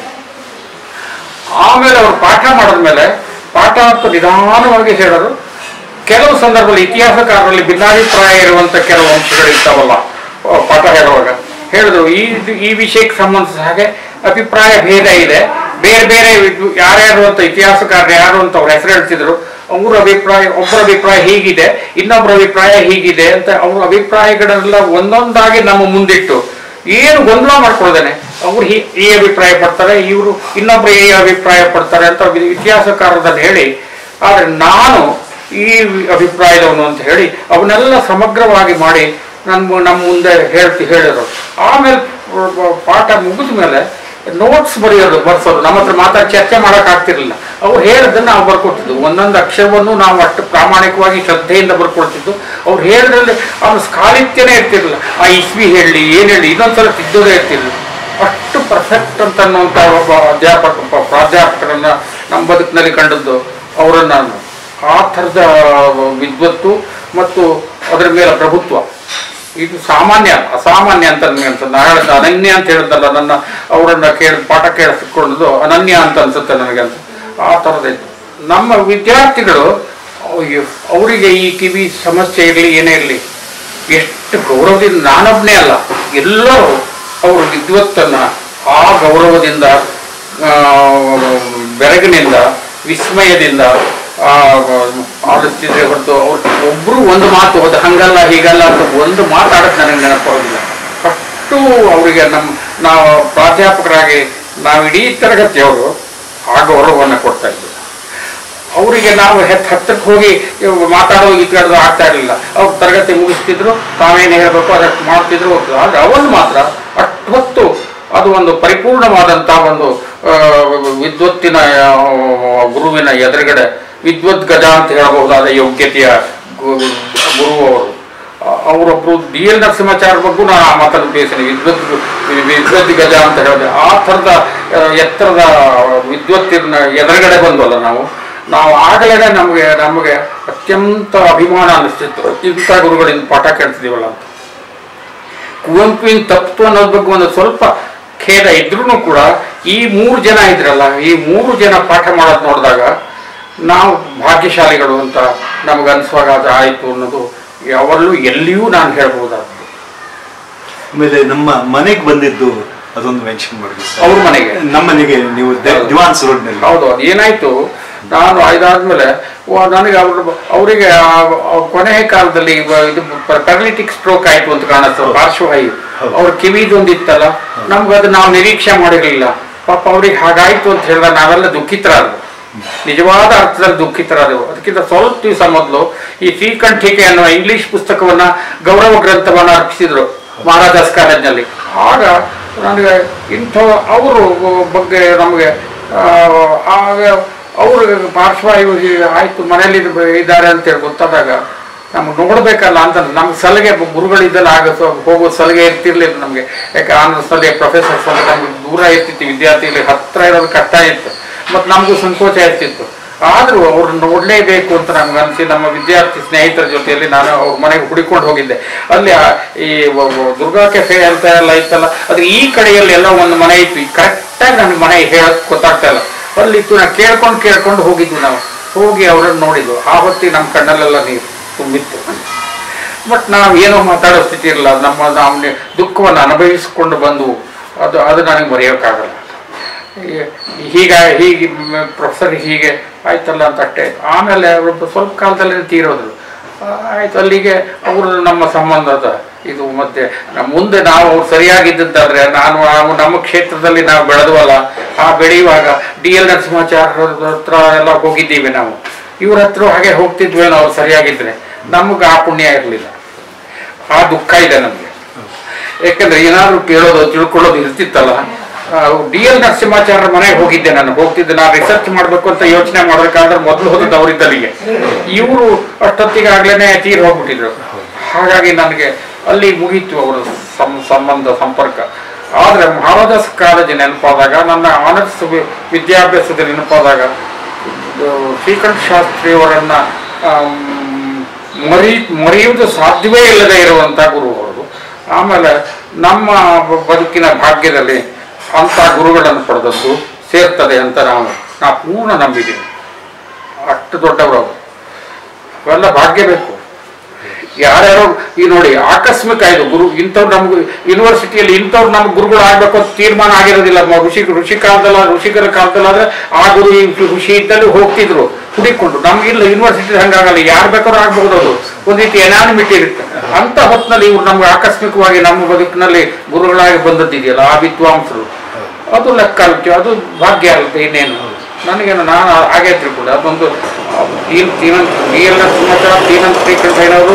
Speaker 3: ಆಮೇಲೆ ಅವರು ಪಾಠ ಮಾಡಿದ್ಮೇಲೆ ಪಾಠ ಅಂತ ನಿಧಾನವಾಗಿ ಹೇಳೋರು ಕೆಲವು ಸಂದರ್ಭದಲ್ಲಿ ಇತಿಹಾಸಕಾರರಲ್ಲಿ ಭಿನ್ನಾಭಿಪ್ರಾಯ ಇರುವಂತ ಕೆಲವು ಅಂಶಗಳು ಇರ್ತಾವಲ್ಲ ಆ, ಪಾಠ ಹೇಳುವಾಗ ಹೇಳಿದ್ರು ಈ ಈ ವಿಷಯಕ್ಕೆ ಸಂಬಂಧಿಸಿದ ಹಾಗೆ ಅಭಿಪ್ರಾಯ ಭೇದ ಇದೆ ಬೇರೆ ಬೇರೆ ವಿದ್- ಯಾರ್ಯಾರು ಅಂತ ಇತಿಹಾಸಕಾರರು ಯಾರು ಅಂತ ಅವ್ರ ಹೆಸರು ಹೇಳ್ತಿದ್ರು ಅವ್ರ ಅಭಿಪ್ರಾಯ ಒಬ್ಬರ ಅಭಿಪ್ರಾಯ ಹೀಗಿದೆ ಇನ್ನೊಬ್ಬರ ಅಭಿಪ್ರಾಯ ಹೀಗಿದೆ ಅಂತ ಅವ್ರ ಅಭಿಪ್ರಾಯಗಳೆಲ್ಲ ಒಂದೊಂದಾಗಿ ನಮ್ಮ ಮುಂದಿಟ್ಟು ಏನು ಗೊಂದಲ ಮಾಡ್ಕೊಳ್ದೇನೆ ಅವ್ರು ಈ ಈ ಅಭಿಪ್ರಾಯ ಪಡ್ತಾರೆ ಇವರು ಇನ್ನೊಬ್ರು ಈ ಅಭಿಪ್ರಾಯ ಪಡ್ತಾರೆ ಅಂತ ವಿ- ಇತಿಹಾಸಕಾರರನ್ನು ಹೇಳಿ ಆದರೆ ನಾನು ಈ ಅಭಿಪ್ರಾಯದವನು ಅಂತ ಹೇಳಿ ಅವನ್ನೆಲ್ಲ ಸಮಗ್ರವಾಗಿ ಮಾಡಿ ನನ್ನ ನಮ್ಮ ಮುಂದೆ ಹೇಳ್ತಿ ಹೇಳಿದ್ರು ಆಮೇಲೆ ಪ- ಪ- ಪಾಠ ಮುಗಿದ ಮೇಲೆ ನೋಟ್ಸ್ ಬರೆಯೋದು ಬರ್ಸೋದು ನಮ್ಮ ಹತ್ರ ಮಾತಾಡಿ ಚರ್ಚೆ ಮಾಡೋಕ್ಕಾಗ್ತಿರ್ಲಿಲ್ಲ ಅವ್ರು ಹೇಳಿದ್ದನ್ನು ನಾವು ಬರ್ಕೊಟ್ಟಿದ್ದು ಒಂದೊಂದು ಅಕ್ಷರವನ್ನು ನಾವು ಅಷ್ಟು ಪ್ರಾಮಾಣಿಕವಾಗಿ ಶ್ರದ್ಧೆಯಿಂದ ಬರ್ಕೊಳ್ತಿದ್ದು ಅವ್ರು ಹೇಳಿದ್ರಲ್ಲಿ ಅವನ ಸ್ಕಾಲಿತ್ಯನೇ ಇರ್ತಿರ್ಲಿಲ್ಲ ಆ ಇಸ್ವಿ ಹೇಳಿ ಏನು ಹೇಳಿ ಇನ್ನೊಂದ್ಸಲ ತಿದ್ದೋದೇ ಇರ್ತಿರ್ಲಿಲ್ಲ ಅಷ್ಟು ಪರ್ಫೆಕ್ಟ್ ಅಂತ ಅನ್ನುವಂಥ ಒಬ್ಬ ಅಧ್ಯಾಪಕ ಒಬ್ಬ ಪ್ರಾಧ್ಯಾಪಕರನ್ನ ನಮ್ಮ ಬದುಕಿನಲ್ಲಿ ಕಂಡದ್ದು ಅವರನ್ನು ನಾನು ಆ ಥರದ ವಿದ್ವತ್ತು ಮತ್ತು ಅದರ ಮೇಲೆ ಪ್ರಭುತ್ವ ಇದು ಸಾಮಾನ್ಯ ಅಸಾಮಾನ್ಯ ಅಂತ ನನಗೆ ಅನ್ಸುತ್ತೆ ನಾನು ಹೇಳಿದ ಅನನ್ಯ ಅಂತ ಹೇಳಿದ್ದಲ್ಲ ನನ್ನ ಅವರನ್ನ ಕೇಳಿ ಪಾಠ ಕೇಳಿಸಿಕೊಂಡದ್ದು ಅನನ್ಯ ಅಂತ ಅನ್ಸುತ್ತೆ ನನಗೆ ಅಂತ ಆ ಥರದಿತ್ತು ನಮ್ಮ ವಿದ್ಯಾರ್ಥಿಗಳು ಅಯ್ಯೋ, ಅವರಿಗೆ ಈ ಕಿವಿ ಸಮಸ್ಯೆ ಇರಲಿ ಏನೇ ಇರಲಿ ಎಷ್ಟು ಗೌರವದಿಂದ ನಾನೊಬ್ಬನೇ ಅಲ್ಲ ಎಲ್ಲರೂ ಅವರು ವಿದ್ವತ್ತನ್ನು ಆ ಗೌರವದಿಂದ ಆ, ಬೆರಗಿನಿಂದ ವಿಸ್ಮಯದಿಂದ ಆ, ಆಲಿಸ್ತಿದ್ರೆ ಹೊರತು ಅವ್ರು ಒಬ್ರು ಒಂದು ಮಾತು ಅದು ಹಂಗಲ್ಲ ಹೀಗಲ್ಲ ಅಂತ ಒಂದು ಮಾತಾಡಕ್ಕೆ ನನಗೆ ನೆನಪಾಗೋದಿಲ್ಲ ಅಷ್ಟು ಅವರಿಗೆ ನಮ್ಮ ನಾವು ಪ್ರಾಧ್ಯಾಪಕರಾಗಿ ನಾವು ಇಡೀ ತರಗತಿಯವರು ಆ ಗೌರವವನ್ನು ಕೊಡ್ತಾ ಇದ್ದರು ಅವರಿಗೆ ನಾವು ಹೆತ್ ಹತ್ತಕ್ಕೆ ಹೋಗಿ ಇವ್ ಮಾತಾಡೋ ಇತ್ಕಾಡೋದು ಆಗ್ತಾ ಇರಲಿಲ್ಲ ಅವ್ರು ತರಗತಿ ಮುಗಿಸ್ತಿದ್ರು ತಾವೇನು ಹೇಳಬೇಕು ಅದಕ್ಕೆ ಮಾಡ್ತಿದ್ರು ಹೋಗ್ತಿದ್ರು. ಆದ್ರೆ ಅವನು ಮಾತ್ರ ಅಷ್ಟು ಹೊತ್ತು ಅದು ಒಂದು ಪರಿಪೂರ್ಣವಾದಂಥ ಒಂದು ಆ, ವಿದ್ವತ್ತಿನ ಆ, ಗುರುವಿನ ಎದುರುಗಡೆ ವಿದ್ವತ್ ಗಜ ಅಂತ ಹೇಳಬಹುದಾದ ಯೋಗ್ಯತೆಯ ಗು- ಗುರು ಅವರು ಅವರೊಬ್ಬರು ಡಿ ಎಲ್ ನರಸಿಂಹಾಚಾರ್ಯ ಬಗ್ಗೆ ನಾನು ಆ ಮಾತನ್ನು ಬೇಯಿಸಿನಿ ವಿದ್ವತ್ ವಿದ್ವತ್ ಗಜ ಅಂತ ಹೇಳಿದೆ ಆ ಥರದ ಆ, ಎತ್ತರದ ವಿದ್ವತ್ತಿನ ಎದುರುಗಡೆ ಬಂದ್ವಲ್ಲ ನಾವು ನಾವು ಆಗಲೇ ನಮಗೆ ನಮಗೆ ಅತ್ಯಂತ ಅಭಿಮಾನ ಅನಿಸ್ತಿತ್ತು ಇಂಥ ಗುರುಗಳಿಂದ ಪಾಠ ಕೇಳ್ತಿದ್ದೀವಲ್ಲ ಅಂತ ಕುವೆಂಪುವಿನ ತಪ್ಪು ಅನ್ನೋದ್ರ ಬಗ್ಗೆ ಒಂದು ಸ್ವಲ್ಪ ಖೇದ ಇದ್ರೂ ಕೂಡ ಈ ಮೂರು ಜನ ಇದ್ರಲ್ಲ ಈ ಮೂರು ಜನ ಪಾಠ ಮಾಡೋದು ನೋಡಿದಾಗ ನಾವು ಭಾಗ್ಯಶಾಲಿಗಳು ಅಂತ ನಮಗೆ ಅನಿಸುವಾಗ ಅದು ಆಯಿತು ಅನ್ನೋದು ಯಾವಲ್ಲೂ ಎಲ್ಲಿಯೂ ನಾನು ಹೇಳ್ಬಹುದಾದ್ದು
Speaker 4: ಆಮೇಲೆ ನಮ್ಮ ಮನೆಗೆ ಬಂದಿದ್ದು ಅದೊಂದು ಮೆನ್ಷನ್ ಮಾಡಿ
Speaker 3: ಅವ್ರ ಮನೆಗೆ
Speaker 4: ನಮ್ಮ ಮನೆಗೆ ನೀವು ದೆ-
Speaker 3: ಹೌದು.
Speaker 4: ದಿವಾನ್ಸ್ ರೋಡ್ನಲ್ಲಿ
Speaker 3: ಹೌದು ಅದು ಏನಾಯ್ತು ನಾನು ಇದಾದ್ಮೇಲೆ ವ- ನನಗೆ ಅವ್ರ ಅವರಿಗೆ ಕೊನೆಯ ಕಾಲದಲ್ಲಿ ಇವ- ಇದು ಪ್ಯಾರಲಿಟಿಕ್ ಸ್ಟ್ರೋಕ್ ಆಯ್ತು ಅಂತ ಕಾಣುತ್ತೆ ಪಾರ್ಶ್ವವಾಯು
Speaker 4: ಹೌದು.
Speaker 3: ಅವ್ರ ಕಿವಿದೊಂದಿತ್ತಲ್ಲ ನಮ್ಗೆ ಅದು ನಾವು ನಿರೀಕ್ಷೆ ಮಾಡಿರಲಿಲ್ಲ ಪಾಪ ಅವ್ರಿಗೆ ಹಾಗಾಯ್ತು ಅಂತ ಹೇಳಿದಾಗ ನಾವೆಲ್ಲ ದುಃಖಿತರಾದ್ರು ನಿಜವಾದ ಅರ್ಥದಲ್ಲಿ ದುಃಖಿತರಾದೆವು ಅದಕ್ಕಿಂತ ಸ್ವಲ್ಪ ದಿವಸ ಮೊದಲು ಈ ಶ್ರೀಕಂಠಿಕೆ ಅನ್ನುವ ಇಂಗ್ಲಿಷ್ ಪುಸ್ತಕವನ್ನ ಗೌರವ ಗ್ರಂಥವನ್ನ ಅರ್ಪಿಸಿದ್ರು ಮಹಾರಾಜಾಸ್ ಕಾಲೇಜ್ನಲ್ಲಿ ಆಗ ನನಗೆ ಇಂಥ ಅವರು ಬಗ್ಗೆ ನಮಗೆ ಆ, ಆಗ ಅವರು ಪಾರ್ಶ್ವವಾಯು ಹೀಗೆ ಆಯ್ತು ಮನೇಲಿ ಇದು ಇದ್ದಾರೆ ಅಂತೇಳಿ ಗೊತ್ತಾದಾಗ ನಮ್ಗೆ ನೋಡ್ಬೇಕಲ್ಲ ಅಂತ ನಮ್ಗೆ ಸಲಹೆ ಗುರುಗಳಿದ್ದಲ್ಲ ಆಗ ಸ್ವ- ಹೋಗೋ ಸಲಹೆ ಇರ್ತಿರ್ಲಿಲ್ಲ ನಮಗೆ ಯಾಕೆ ಆನರ್ಸ್ನಲ್ಲಿ ಪ್ರೊಫೆಸರ್ಸ್ ಎಲ್ಲ ನಮ್ಗೆ ದೂರ ಇರ್ತಿತ್ತು ವಿದ್ಯಾರ್ಥಿಗಳಿಗೆ ಹತ್ರ ಇರೋದು ಕಷ್ಟ ಇತ್ತು ಮತ್ತು ನಮಗೂ ಸಂಕೋಚ ಇರ್ತಿತ್ತು ಆದರೂ ಅವ್ರನ್ನ ನೋಡಲೇಬೇಕು ಅಂತ ನಮ್ಗೆ ಅನಿಸಿ ನಮ್ಮ ವಿದ್ಯಾರ್ಥಿ ಸ್ನೇಹಿತರ ಜೊತೆಯಲ್ಲಿ ನಾನು ಅವ್ರ ಮನೆಗೆ ಹುಡುಕೊಂಡು ಹೋಗಿದ್ದೆ ಅಲ್ಲಿ ಆ ಈ ವ- ವ- ದುರ್ಗಾ ಕೆಫೆ ಅಂತ ಎಲ್ಲ ಇತ್ತಲ್ಲ ಅದ್ರ ಈ ಕಡೆಯಲ್ಲಿ ಎಲ್ಲ ಒಂದು ಮನೆ ಇತ್ತು ಕರೆಕ್ಟಾಗಿ ನನ್ನ ಮನೆ ಹೇಳಕ್ ಗೊತ್ತಾಗ್ತಾ ಇಲ್ಲ ಅಲ್ಲಿತ್ತು ನಾವು ಕೇಳ್ಕೊಂಡು ಕೇಳ್ಕೊಂಡು ಹೋಗಿದ್ವಿ ನಾವು ಹೋಗಿ ಅವರನ್ನು ನೋಡಿದ್ವು ಆ ಹೊತ್ತಿಗೆ ನಮ್ಮ ಕಣ್ಣಲ್ಲೆಲ್ಲ ನೀರು ತುಂಬಿತ್ತು ಬಟ್ ನಾವು ಏನೋ ಮಾತಾಡೋ ಸ್ಥಿತಿ ಇರಲ್ಲ ನಮ್ಮ ನಾವು ದುಃಖವನ್ನು ಅನುಭವಿಸಿಕೊಂಡು ಬಂದು ಅದು ಅದು ನನಗೆ ಮರೆಯೋಕ್ಕಾಗಲ್ಲ ಈ- ಹೀಗ ಹೀಗೆ ಪ್ರೊಫೆಸರ್ ಹೀಗೆ ಆಯ್ತಲ್ಲ ಅಂತ ಅಷ್ಟೇ ಆಮೇಲೆ ಅವರು ಸ್ವಲ್ಪ ಕಾಲದಲ್ಲಿ ತೀರೋದ್ರು ಆ, ಆಯ್ತು ಅಲ್ಲಿಗೆ ಅವರು ನಮ್ಮ ಸಂಬಂಧದ ಇದು ಮತ್ತೆ ನಮ್ಮ ಮುಂದೆ ನಾವು ಅವ್ರು ಸರಿಯಾಗಿದ್ದಂತಾದ್ರೆ ನಾನು ನಾವು ನಮ್ಮ ಕ್ಷೇತ್ರದಲ್ಲಿ ನಾವು ಬೆಳೆದ್ವಲ್ಲ ಆ ಬೆಳೆಯುವಾಗ ಡಿ ಎಲ್ ನರಸಿಂಹಾಚಾರ್ಯರ ಹತ್ರ ಎಲ್ಲ ಹೋಗಿದ್ದೀವಿ ನಾವು ಇವ್ರ ಹತ್ರ ಹಾಗೆ ಹೋಗ್ತಿದ್ವಿ ನಾವು ಸರಿಯಾಗಿದ್ರೆ ನಮಗೆ ಆ ಪುಣ್ಯ ಇರಲಿಲ್ಲ ಆ ದುಃಖ ಇದೆ ನಮಗೆ ಯಾಕಂದ್ರೆ ಏನಾದ್ರು ಕೇಳೋದು ತಿಳ್ಕೊಳ್ಳೋದು ಇರ್ತಿತ್ತಲ್ಲ ಡಿ ಎಲ್ ನರಸಿಂಹಾಚಾರ್ಯರ ಮನೆಗೆ ಹೋಗಿದ್ದೆ ನಾನು ಹೋಗ್ತಿದ್ದೆ ನಾನು ರಿಸರ್ಚ್ ಮಾಡಬೇಕು ಅಂತ ಯೋಚನೆ ಮಾಡಬೇಕಾದ್ರೆ ಮೊದಲು ಹೋದದ್ದು ಅವರಿದ್ದಲ್ಲಿಗೆ ಇವರು ಅಷ್ಟೊತ್ತಿಗೆ ಆಗ್ಲೇನೆ ತೀರ್ ಹೋಗ್ಬಿಟ್ಟಿದ್ರು ಹಾಗಾಗಿ ನನಗೆ ಅಲ್ಲಿ ಮುಗೀತು ಅವರ ಸಂ- ಸಂಬಂಧ ಸಂಪರ್ಕ ಆದ್ರೆ ಮಹಾರಾಜಾಸ್ ಕಾಲೇಜ್ ನೆನಪಾದಾಗ ನನ್ನ ಆನರ್ಸ್ ವಿ- ವಿದ್ಯಾಭ್ಯಾಸದ ನೆನಪಾದಾಗ ಇದು ಶ್ರೀಕಂಠ ಶಾಸ್ತ್ರಿಯವರನ್ನ ಆಮ್, ಮರಿ ಮರೆಯುವುದು ಸಾಧ್ಯವೇ ಇಲ್ಲದೆ ಇರುವಂಥ ಗುರು ಅವರು ಆಮೇಲೆ ನಮ್ಮ ಬ- ಬದುಕಿನ ಭಾಗ್ಯದಲ್ಲಿ ಅಂಥ ಗುರುಗಳನ್ನು ಪಡೆದದ್ದು ಸೇರ್ತದೆ ಅಂತ ನಾವು ನಾ ಪೂರ್ಣ ನಂಬಿದ್ದೀನಿ ಅಷ್ಟು ದೊಡ್ಡವರು ಅವರು ಅವೆಲ್ಲ ಭಾಗ್ಯ ಬೇಕು ಯಾರ್ಯಾರೋ ಈ ನೋಡಿ ಆಕಸ್ಮಿಕ ಇದು ಗುರು ಇಂಥವ್ರು ನಮ್ಗೆ ಯೂನಿವರ್ಸಿಟಿಯಲ್ಲಿ ಇಂಥವ್ರು ನಮ್ಗೆ ಗುರುಗಳು ಆಗ್ಬೇಕು ಅಂತ ತೀರ್ಮಾನ ಆಗಿರೋದಿಲ್ಲ ಮ- ಋಷಿ ಋಷಿ ಕಾಲದಲ್ಲ ಋಷಿಕರ ಕಾಲದಲ್ಲಾದ್ರೆ ಆ ಗುರು ಈ ಋಷಿ ಇದ್ದಲ್ಲಿ ಹೋಗ್ತಿದ್ರು ಹುಡಿಕೊಂಡು ನಮ್ಗಿಲ್ಲ ಯೂನಿವರ್ಸಿಟಿ ಹಂಗಾಗಲ್ಲ ಯಾರು ಬೇಕಾದ್ರೂ ಆಗ್ಬಹುದು ಅದು ಒಂದ್ ರೀತಿ ಎನಾನಿಮಿಟಿ ಇರುತ್ತೆ ಅಂತ ಹೊತ್ತಿನಲ್ಲಿ ಇವ್ರು ನಮ್ಗೆ ಆಕಸ್ಮಿಕವಾಗಿ ನಮ್ಮ ಬದುಕಿನಲ್ಲಿ ಗುರುಗಳಾಗಿ ಬಂದದ್ದಿದೆಯಲ್ಲ ಆ ವಿದ್ವಾಂಸರು ಅದು ಲೆಕ್ಕ ಅಲ್ಕೆ ಅದು ಭಾಗ್ಯ ಅಲ್ತೆ ಇನ್ನೇನು ನನಗೇನು ನಾನು ಹಾಗೆ ತಿಳ್ಕೊಂಡೆ ಅದೊಂದು ತೀನ್ ತೀನಂತ ಡಿ ಎಲ್ ಸಮಾಚಾರ ತೀನಂತ ಶ್ರೀಕಂಠಯ್ಯನವರು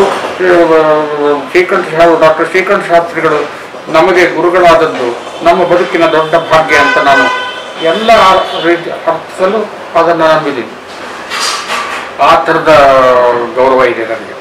Speaker 3: ಶ್ರೀಕಂಠ ಡಾಕ್ಟರ್ ಶ್ರೀಕಂಠ ಶಾಸ್ತ್ರಿಗಳು ನಮಗೆ ಗುರುಗಳಾದದ್ದು ನಮ್ಮ ಬದುಕಿನ ದೊಡ್ಡ ಭಾಗ್ಯ ಅಂತ ನಾನು ಎಲ್ಲ ರೀತಿ ಅರ್ಥದಲ್ಲೂ ಅದನ್ನು ನಂಬಿದ್ದೀನಿ ಆ ಥರದ ಗೌರವ ಇದೆ ನನಗೆ